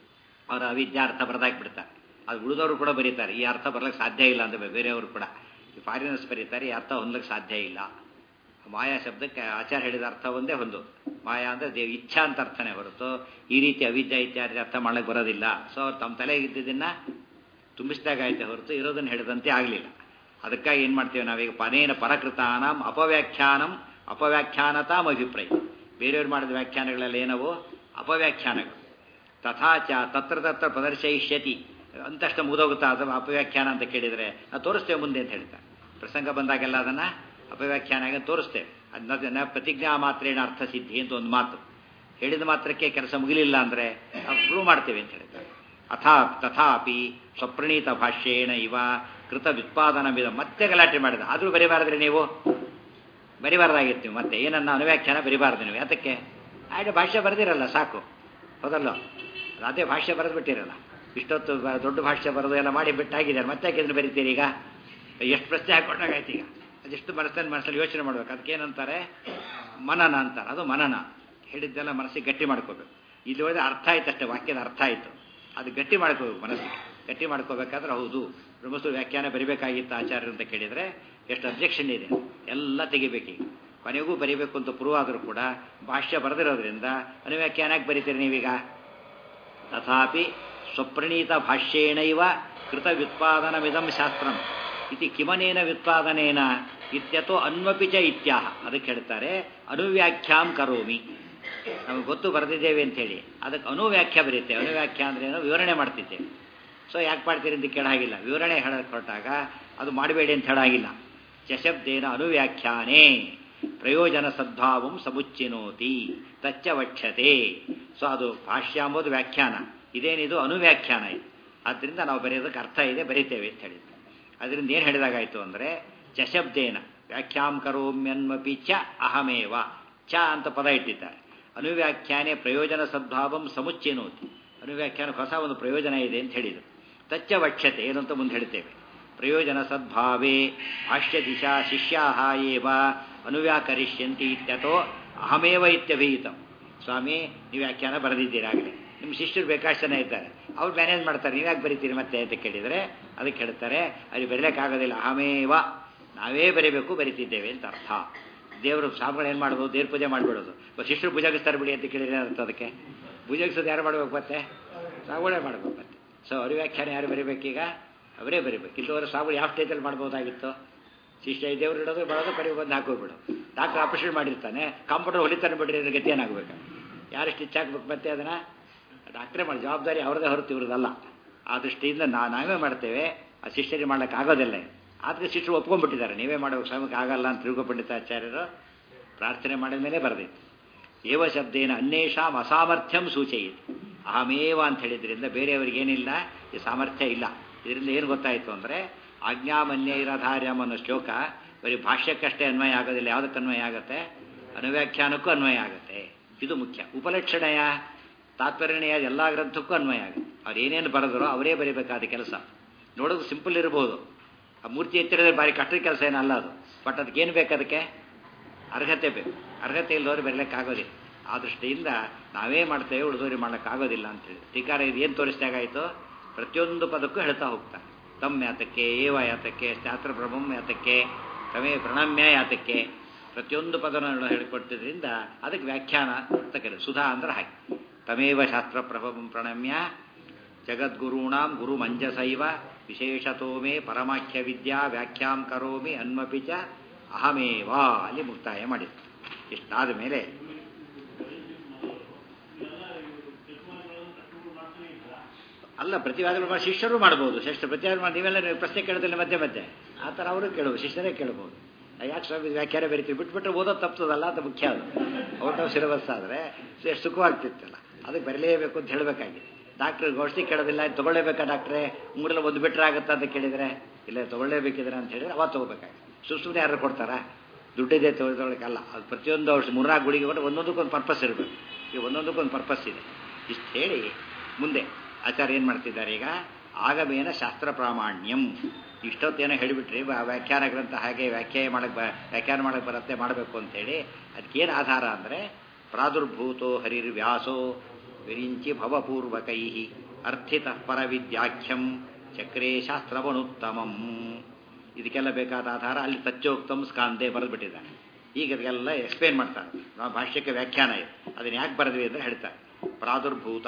ಅವರ ಅವಿದ್ಯಾರ್ಥ ಬರೆದಾಕ್ಬಿಡ್ತಾರೆ ಅದು ಉಳಿದವರು ಕೂಡ ಬರೀತಾರೆ ಈ ಅರ್ಥ ಬರ್ಲಿಕ್ಕೆ ಸಾಧ್ಯ ಇಲ್ಲ ಅಂತ ಬೇರೆಯವರು ಕೂಡ ಈ ಫಾರಿನರ್ಸ್ ಬರೀತಾರೆ ಈ ಅರ್ಥ ಹೊಂದಲಿಕ್ಕೆ ಸಾಧ್ಯ ಇಲ್ಲ ಮಾಯಾ ಶಬ್ದಕ್ಕೆ ಆಚಾರ ಹೇಳಿದ ಅರ್ಥ ಒಂದೇ ಹೊಂದು ಮಾಯಾ ಅಂದರೆ ದೇವ್ ಇಚ್ಛಾ ಅಂತ ಅರ್ಥನೇ ಹೊರತು ಈ ರೀತಿ ಅವಿದ್ಯಾ ಇತ್ಯಾದಿ ಅರ್ಥ ಮಾಡಕ್ಕೆ ಬರೋದಿಲ್ಲ ಸೊ ಅವ್ರು ತಮ್ಮ ತಲೆಗೆ ಇದ್ದಿದ್ದನ್ನ ತುಂಬಿಸಿದಾಗ ಆಯ್ತೆ ಹೊರತು ಇರೋದನ್ನು ಹೇಳಿದಂತೆ ಆಗಲಿಲ್ಲ ಅದಕ್ಕಾಗಿ ಏನು ಮಾಡ್ತೇವೆ ನಾವೀಗ ಪನೇನ ಪರಕೃತಾನಂ ಅಪವ್ಯಾಖ್ಯಾನಂ ಅಪವ್ಯಾಖ್ಯಾನತಾಂ ಅಭಿಪ್ರಾಯ ಬೇರೆಯವ್ರು ಮಾಡಿದ ವ್ಯಾಖ್ಯಾನಗಳೆಲ್ಲ ಏನವು ಅಪವ್ಯಾಖ್ಯಾನಗಳು ತಥಾಚ ತತ್ರ ತತ್ರ ಪ್ರದರ್ಶಯಿಷ್ಯತಿ ಅಂತಷ್ಟು ಮುದೋಗುತ್ತಾ ಅದು ಅಪವ್ಯಾಖ್ಯಾನ ಅಂತ ಕೇಳಿದರೆ ನಾವು ತೋರಿಸ್ತೇವೆ ಮುಂದೆ ಅಂತ ಹೇಳ್ತಾರೆ ಪ್ರಸಂಗ ಬಂದಾಗೆಲ್ಲ ಅದನ್ನು ಅಪವ್ಯಾಖ್ಯಾನ ಆಗಿ ತೋರಿಸ್ತೇವೆ ಅದನ್ನ ಪ್ರತಿಜ್ಞಾ ಮಾತ್ರೇಣ ಅರ್ಥ ಸಿದ್ಧಿ ಅಂತ ಒಂದು ಮಾತು ಹೇಳಿದ ಮಾತ್ರಕ್ಕೆ ಕೆಲಸ ಮುಗಿಲಿಲ್ಲ ಅಂದರೆ ನಾವು ಪ್ರೂವ್ ಮಾಡ್ತೇವೆ ಅಂತ ಹೇಳ್ತಾರೆ ಅಥಾ ತಥಾಪಿ ಸ್ವಪ್ರಣೀತ ಭಾಷ್ಯೇಣ ಇವ ಕೃತ ವ್ಯುತ್ಪಾದನ ವಿಧ ಮತ್ತೆ ಗಲಾಟೆ ಮಾಡಿದ ಆದರೂ ಬರಿಬಾರದ್ರಿ ನೀವು ಬರಿಬಾರ್ದಾಗಿತ್ತು ನೀವು ಮತ್ತೆ ಏನನ್ನ ಅನುವ್ಯಾಖ್ಯಾನ ಬರಿಬಾರ್ದು ನೀವು ಯಾತಕ್ಕೆ ಆಯ್ತು ಭಾಷ್ಯ ಬರೆದಿರಲ್ಲ ಸಾಕು ಹೌದಲ್ಲ ಅದೇ ಭಾಷ್ಯ ಬರೆದು ಬಿಟ್ಟಿರಲ್ಲ ಇಷ್ಟೊತ್ತು ದೊಡ್ಡ ಭಾಷ್ಯ ಬರೆದು ಎಲ್ಲ ಮಾಡಿ ಬಿಟ್ಟಾಗಿದ್ದಾರೆ ಮತ್ತೆ ಯಾಕೆ ಇದನ್ನು ಬರಿತೀರಿ ಈಗ ಎಷ್ಟು ಪ್ರಶ್ನೆ ಹಾಕೊಂಡಾಗಾಯ್ತು ಈಗ ಅದೆಷ್ಟು ಮನಸ್ಸಲ್ಲಿ ಮನಸ್ಸಲ್ಲಿ ಯೋಚನೆ ಮಾಡ್ಬೇಕು ಅದಕ್ಕೆ ಏನಂತಾರೆ ಮನನ ಅಂತಾರೆ ಅದು ಮನನ ಹೇಳಿದ್ದೆಲ್ಲ ಮನಸ್ಸಿಗೆ ಗಟ್ಟಿ ಮಾಡ್ಕೋಬೇಕು ಇಲ್ಲಿ ಹೋದ್ರೆ ಅರ್ಥ ಆಯ್ತು ಅಷ್ಟೇ ವಾಕ್ಯದ ಅರ್ಥ ಆಯಿತು ಅದು ಗಟ್ಟಿ ಮಾಡ್ಕೋಬೇಕು ಮನಸ್ಸಿಗೆ ಗಟ್ಟಿ ಮಾಡ್ಕೋಬೇಕಾದ್ರೆ ಹೌದು ಬ್ರಹ್ಮಸೂತ್ರ ವ್ಯಾಖ್ಯಾನ ಬರಿಬೇಕಾಗಿತ್ತು ಆಚಾರ್ಯರು ಅಂತ ಕೇಳಿದರೆ ಎಷ್ಟು ಅಬ್ಜೆಕ್ಷನ್ ಇದೆ ಎಲ್ಲ ತೆಗಿಬೇಕೀಗ ಕೊನೆಗೂ ಬರಿಬೇಕು ಅಂತ ಪ್ರೂವ್ ಆದರೂ ಕೂಡ ಭಾಷ್ಯ ಬರೆದಿರೋದ್ರಿಂದ ಅನುವ್ಯಾಖ್ಯಾನಕ್ಕೆ ಬರಿತೀರಿ ನೀವೀಗ ತಥಾಪಿ ಸ್ವಪ್ರಣೀತ ಭಾಷ್ಯೇಣೈವ ಕೃತ ವ್ಯುತ್ಪಾದನವಿದಂ ಶಾಸ್ತ್ರಂ ಇತಿ ಕಿಮನೇನ ವ್ಯುತ್ಪಾದನೇನ ಇತ್ಯತೋ ಅನ್ವಪಿ ಚ ಇತ್ಯಾಹ ಅದಕ್ಕೆ ಹೇಳ್ತಾರೆ ಅನುವ್ಯಾಖ್ಯಾಂ ಕರೋಮಿ ನಮಗೆ ಗೊತ್ತು ಬರೆದಿದ್ದೇವೆ ಅಂತೇಳಿ ಅದಕ್ಕೆ ಅನುವ್ಯಾಖ್ಯಾ ಬರೀತೆ ಅನುವ್ಯಾಖ್ಯಾ ಅಂದ್ರೆ ಏನೋ ವಿವರಣೆ ಮಾಡ್ತಿದ್ದೇವೆ ಸೊ ಯಾಕೆ ಮಾಡ್ತೀರಿ ಅಂತ ಕೇಳಾಗಿಲ್ಲ ವಿವರಣೆ ಹೇಳಕ್ಕೆ ಹೊರಟಾಗ ಅದು ಮಾಡಬೇಡಿ ಅಂತ ಹೇಳಾಗಿಲ್ಲ ಚಶಬ್ದೇನ ಅನುವ್ಯಾಖ್ಯಾನೇ ಪ್ರಯೋಜನ ಸದ್ಭಾವಂ ಸಮುಚ್ಚಿನೋತಿ ತಚ್ಚ ವಕ್ಷತೆ ಸೊ ಅದು ಭಾಷ್ಯ ಅಂಬೋದು ವ್ಯಾಖ್ಯಾನ ಇದೇನಿದು ಅನುವ್ಯಾಖ್ಯಾನ ಇದು ಆದ್ದರಿಂದ ನಾವು ಬರೆಯೋದಕ್ಕೆ ಅರ್ಥ ಇದೆ ಬರಿತೇವೆ ಅಂತ ಹೇಳಿದ್ರು ಅದರಿಂದ ಏನು ಹೇಳಿದಾಗಾಯಿತು ಅಂದರೆ ಚಶಬ್ದೇನ ವ್ಯಾಖ್ಯಾಂ ಕರೋಮ್ಯನ್ಮಪಿ ಚ ಅಹಮೇವ ಚ ಅಂತ ಪದ ಇಟ್ಟಿದ್ದಾರೆ ಅನುವ್ಯಾಖ್ಯಾನೆ ಪ್ರಯೋಜನ ಸದ್ಭಾವಂ ಸಮುಚ್ಚಿನೋತಿ ಅನುವ್ಯಾಖ್ಯಾನಕ್ಕೆ ಹೊಸ ಒಂದು ಪ್ರಯೋಜನ ಇದೆ ಅಂತ ಹೇಳಿದರು ತಚ್ಚ ವಕ್ಷತೆ ಏನು ಅಂತ ಮುಂದೆ ಹೇಳ್ತೇವೆ ಪ್ರಯೋಜನ ಸದ್ಭಾವೇ ಭಾಷ್ಯ ದಿಶಾ ಶಿಷ್ಯಾ ಏವ ಅನುವ್ಯಾಕರಿಷ್ಯಂತಿ ಇತ್ಯತೋ ಅಹಮೇವ ಇತ್ಯಭೀತಂ ಸ್ವಾಮಿ ನೀವು ವ್ಯಾಖ್ಯಾನ ಬರೆದಿದ್ದೀರಾಗಲೇ ನಿಮ್ಮ ಶಿಷ್ಯರು ಬೇಕಾಷ್ಟು ಜನ ಇದ್ದಾರೆ ಅವ್ರು ಮ್ಯಾನೇಜ್ ಮಾಡ್ತಾರೆ ನೀವ್ಯಾಕೆ ಬರೀತೀರಿ ಮತ್ತೆ ಅಂತ ಕೇಳಿದರೆ ಅದಕ್ಕೆ ಹೇಳ್ತಾರೆ ಅಲ್ಲಿ ಬರೀಲಿಕ್ಕಾಗೋದಿಲ್ಲ ಅಹಮೇವ ನಾವೇ ಬರೀಬೇಕು ಬರಿತಿದ್ದೇವೆ ಅಂತ ಅರ್ಥ ದೇವರು ಸಾವುಗಳು ಏನು ಮಾಡ್ಬೋದು ದೇವ್ರ ಪೂಜೆ ಮಾಡಿಬಿಡೋದು ಶಿಷ್ಯರು ಪೂಜಾಗಿಸ್ತಾರೆ ಬಿಡಿ ಅಂತ ಕೇಳಿದ್ರೆ ಅರ್ಥ ಅದಕ್ಕೆ ಪೂಜಾಗಿಸೋದು ಯಾರು ಮಾಡ್ಬೇಕು ಮತ್ತೆ ಸಾವುಗಳೇ ಮಾಡ್ಬೇಕು ಮತ್ತೆ ಸೊ ಅವ್ರ ವ್ಯಾಖ್ಯಾನ ಯಾರು ಬರೀಬೇಕೀಗ ಅವರೇ ಬರೀಬೇಕು ಇಲ್ಲವರೆ ಸಾವುಗಳು ಯಾವ ಸ್ಟೇಜಲ್ಲಿ ಮಾಡ್ಬೋದಾಗಿತ್ತು ಶಿಷ್ಯ ದೇವ್ರು ಇಡೋದು ಬರೋದು ಬರೀ ಬಂದು ಹಾಕೋಬಿಡು ಡಾಕ್ಟರ್ ಆಪರೇಷನ್ ಮಾಡಿರ್ತಾನೆ ಕಂಪ್ಯೂಟರ್ ಹೊಲಿತಾನೆ ಬಿಡ್ರಿ ಅದ್ರ ಗತಿ ಏನಾಗಬೇಕು ಯಾರು ಸ್ಟಿಚ್ ಹಾಕ್ಬೇಕು ಮತ್ತೆ ಅದನ್ನು ಡಾಕ್ಟ್ರೇ ಮಾಡಿ ಜವಾಬ್ದಾರಿ ಅವ್ರದ್ದೇ ಹೊರತು ಇವ್ರದಲ್ಲ ಆ ದೃಷ್ಟಿಯಿಂದ ನಾ ನಾವೇ ಮಾಡ್ತೇವೆ ಆ ಶಿಷ್ಯರಿಗೆ ಮಾಡ್ಲಿಕ್ಕೆ ಆಗೋದಿಲ್ಲ ಆದರೆ ಶಿಷ್ಯರು ಒಪ್ಕೊಂಡ್ಬಿಟ್ಟಿದ್ದಾರೆ ನೀವೇ ಮಾಡಬೇಕು ಸ್ವಾಮಿಗೆ ಆಗಲ್ಲ ಅಂತ ತಿಳ್ಕೊಪಂಡಿತಾಚಾರ್ಯರು ಪ್ರಾರ್ಥನೆ ಮಾಡಿದ ಮೇಲೆ ಬರೆದಿತ್ತು ಏವ ಶಬ್ದೇನ ಅನ್ಯೇಷಾಂ ಅಸಾಮರ್ಥ್ಯಂ ಸೂಚಯಿತು ಅಹಮೇವ ಅಂತ ಹೇಳಿದ್ರಿಂದ ಬೇರೆಯವರಿಗೇನಿಲ್ಲ ಈ ಸಾಮರ್ಥ್ಯ ಇಲ್ಲ ಇದರಿಂದ ಏನು ಗೊತ್ತಾಯಿತು ಅಂದರೆ ಆಜ್ಞಾಮನ್ಯ ಇರಧಾರ್ಯಂ ಅನ್ನೋ ಶ್ಲೋಕ ಬರೀ ಭಾಷ್ಯಕ್ಕಷ್ಟೇ ಅನ್ವಯ ಆಗೋದಿಲ್ಲ ಯಾವುದಕ್ಕೆ ಅನ್ವಯ ಆಗುತ್ತೆ ಅನುವ್ಯಾಖ್ಯಾನಕ್ಕೂ ಅನ್ವಯ ಆಗುತ್ತೆ ಇದು ಮುಖ್ಯ ಉಪಲಕ್ಷಣೆಯ ತಾತ್ಪರ್ಯಣೆಯ ಎಲ್ಲ ಗ್ರಂಥಕ್ಕೂ ಅನ್ವಯ ಆಗುತ್ತೆ ಅವ್ರು ಏನೇನು ಬರೆದರೋ ಅವರೇ ಬರೀಬೇಕಾದ ಕೆಲಸ ನೋಡೋದು ಸಿಂಪಲ್ ಇರ್ಬೋದು ಆ ಮೂರ್ತಿ ಎತ್ತಿರೋದ್ರೆ ಭಾರಿ ಕಷ್ಟದ ಕೆಲಸ ಏನಲ್ಲ ಅದು ಬಟ್ ಅದಕ್ಕೆ ಏನು ಬೇಕು ಅದಕ್ಕೆ ಅರ್ಹತೆ ಬೇಕು ಅರ್ಹತೆ ಇಲ್ಲದವ್ರು ಬರಲಿಕ್ಕಾಗೋದಿಲ್ಲ ಆ ದೃಷ್ಟಿಯಿಂದ ನಾವೇ ಮಾಡ್ತೇವೆ ಉಳಿದವ್ರಿಗೆ ಮಾಡೋಕ್ಕಾಗೋದಿಲ್ಲ ಅಂತೇಳಿ ಟೀಕಾರ ಇದು ಏನು ತೋರಿಸಿದಾಗಾಯಿತು ಪ್ರತಿಯೊಂದು ಪದಕ್ಕೂ ಹೇಳ್ತಾ ಹೋಗ್ತಾರೆ ತಮ್ಮ ಯಾತಕ್ಕೆ ಏವ ಯಾತಕ್ಕೆ ಶಾಸ್ತ್ರ ಪ್ರಭಂ ಯಾತಕ್ಕೆ ತಮೇ ಪ್ರಣಮ್ಯ ಯಾತಕ್ಕೆ ಪ್ರತಿಯೊಂದು ಪದವನ್ನು ಹೇಳಿಕೊಟ್ಟಿದ್ರಿಂದ ಅದಕ್ಕೆ ವ್ಯಾಖ್ಯಾನ ಅಂತ ಕರೀತಾರೆ ಸುಧಾ ಅಂದ್ರೆ ಹಾಗೆ ತಮೇವ ಶಾಸ್ತ್ರ ಪ್ರಭವಂ ಪ್ರಣಮ್ಯ ಜಗದ್ಗುರುಣಾಂ ಗುರು ಮಂಜಸೈವ ವಿಶೇಷತೋ ಮೇ ಪರಮಾಖ್ಯ ವಿದ್ಯಾ ವ್ಯಾಖ್ಯಾಂ ಕರೋಮಿ ಅನ್ಮಪಿ ಚ ಅಹಮೇವ ಅಲ್ಲಿ ಮುಕ್ತಾಯ ಮಾಡಿದ್ರು ಇಷ್ಟಾದ ಮೇಲೆ ಅಲ್ಲ ಪ್ರತಿವಾದಗಳು ಮಾಡಿ ಶಿಷ್ಯರು ಮಾಡ್ಬೋದು ಶಿಷ್ಯ ಪ್ರತಿವಾದ ಮಾಡಿ ನೀವೆಲ್ಲ ನೀವು ಪ್ರಶ್ನೆ ಕೇಳೋದಿಲ್ಲ ಮಧ್ಯೆ ಮಧ್ಯೆ ಆ ಥರ ಅವರು ಕೇಳ್ಬೋದು ಶಿಷ್ಯರೇ ಕೇಳ್ಬೋದು ಯಾಕೆ ಸ್ವಾಮಿ ವ್ಯಾಖ್ಯಾನ ಬರೀತೀವಿ ಬಿಟ್ಬಿಟ್ರೆ ಓದೋದು ತಪ್ತದಲ್ಲ ಅಂತ ಮುಖ್ಯ ಅದು ಔಟ್ ಆಫ್ ಸಿಲೆಬಸ್ ಆದರೆ ಎಷ್ಟು ಸುಖವಾಗ್ತಿತ್ತಲ್ಲ ಅದಕ್ಕೆ ಬರಲೇಬೇಕು ಅಂತ ಹೇಳಬೇಕಾಗಿದೆ ಡಾಕ್ಟ್ರ್ ಔಷಧಿ ಕೇಳೋದಿಲ್ಲ ತೊಗೊಳ್ಳೇಬೇಕಾ ಡಾಕ್ಟ್ರೇ ಮೂರಲ್ಲಿ ಒಂದು ಬಿಟ್ಟರೆ ಆಗುತ್ತಾ ಅಂತ ಕೇಳಿದರೆ ಇಲ್ಲ ತೊಗೊಳ್ಳೇಬೇಕಿದ್ರೆ ಅಂತ ಹೇಳಿದ್ರೆ ಅವಾಗ ತೊಗೋಬೇಕಾಗಿ ಸುಮ್ಮನೆ ಯಾರು ಕೊಡ್ತಾರಾ ದುಡ್ಡಿದೆ ತೊಗೊಳಕ್ಕಲ್ಲ ಅದು ಪ್ರತಿಯೊಂದು ಔಷಧಿ ಮೂರ್ನಾಲ್ಕು ಗುಳಿಗೆ ಕೊಟ್ಟರೆ ಒಂದೊಂದಕ್ಕೊಂದು ಪರ್ಪಸ್ ಇರಬೇಕು ಈಗ ಒಂದೊಂದಕ್ಕೊಂದು ಪರ್ಪಸ್ ಇದೆ ಇಷ್ಟು ಹೇಳಿ ಮುಂದೆ ಆಚಾರ್ಯ ಏನು ಮಾಡ್ತಿದ್ದಾರೆ ಈಗ ಆಗಮೇನ ಶಾಸ್ತ್ರ ಪ್ರಾಮಾಣ್ಯಂ ಇಷ್ಟೊತ್ತೇನೋ ಹೇಳಿಬಿಟ್ರಿ ವ್ಯಾಖ್ಯಾನ ಗ್ರಂಥ ಹಾಗೆ ವ್ಯಾಖ್ಯಾನ ಮಾಡಕ್ಕೆ ಬ ವ್ಯಾಖ್ಯಾನ ಮಾಡಕ್ಕೆ ಬರುತ್ತೆ ಮಾಡಬೇಕು ಅಂತೇಳಿ ಅದಕ್ಕೇನು ಆಧಾರ ಅಂದರೆ ಪ್ರಾದುರ್ಭೂತೋ ಹರಿರ್ವ್ಯಾಸೋ ವಿರಿಂಚಿ ಭವಪೂರ್ವಕೈ ಅರ್ಥಿತ ಪರವಿದ್ಯಾಖ್ಯಂ ಚಕ್ರೇ ಶಾಸ್ತ್ರವನುತ್ತಮಂ ಇದಕ್ಕೆಲ್ಲ ಬೇಕಾದ ಆಧಾರ ಅಲ್ಲಿ ತಚ್ಚೋಕ್ತಂ ಸ್ಕಾಂದೆ ಬರೆದ್ಬಿಟ್ಟಿದ್ದಾನೆ ಈಗ ಅದಕ್ಕೆಲ್ಲ ಎಕ್ಸ್ಪ್ಲೇನ್ ಮಾಡ್ತಾರೆ ನಾವು ಭಾಷ್ಯಕ್ಕೆ ವ್ಯಾಖ್ಯಾನ ಇದೆ ಅದನ್ನು ಯಾಕೆ ಬರೆದ್ವಿ ಅಂತ ಹೇಳ್ತಾರೆ ಪ್ರಾದುರ್ಭೂತ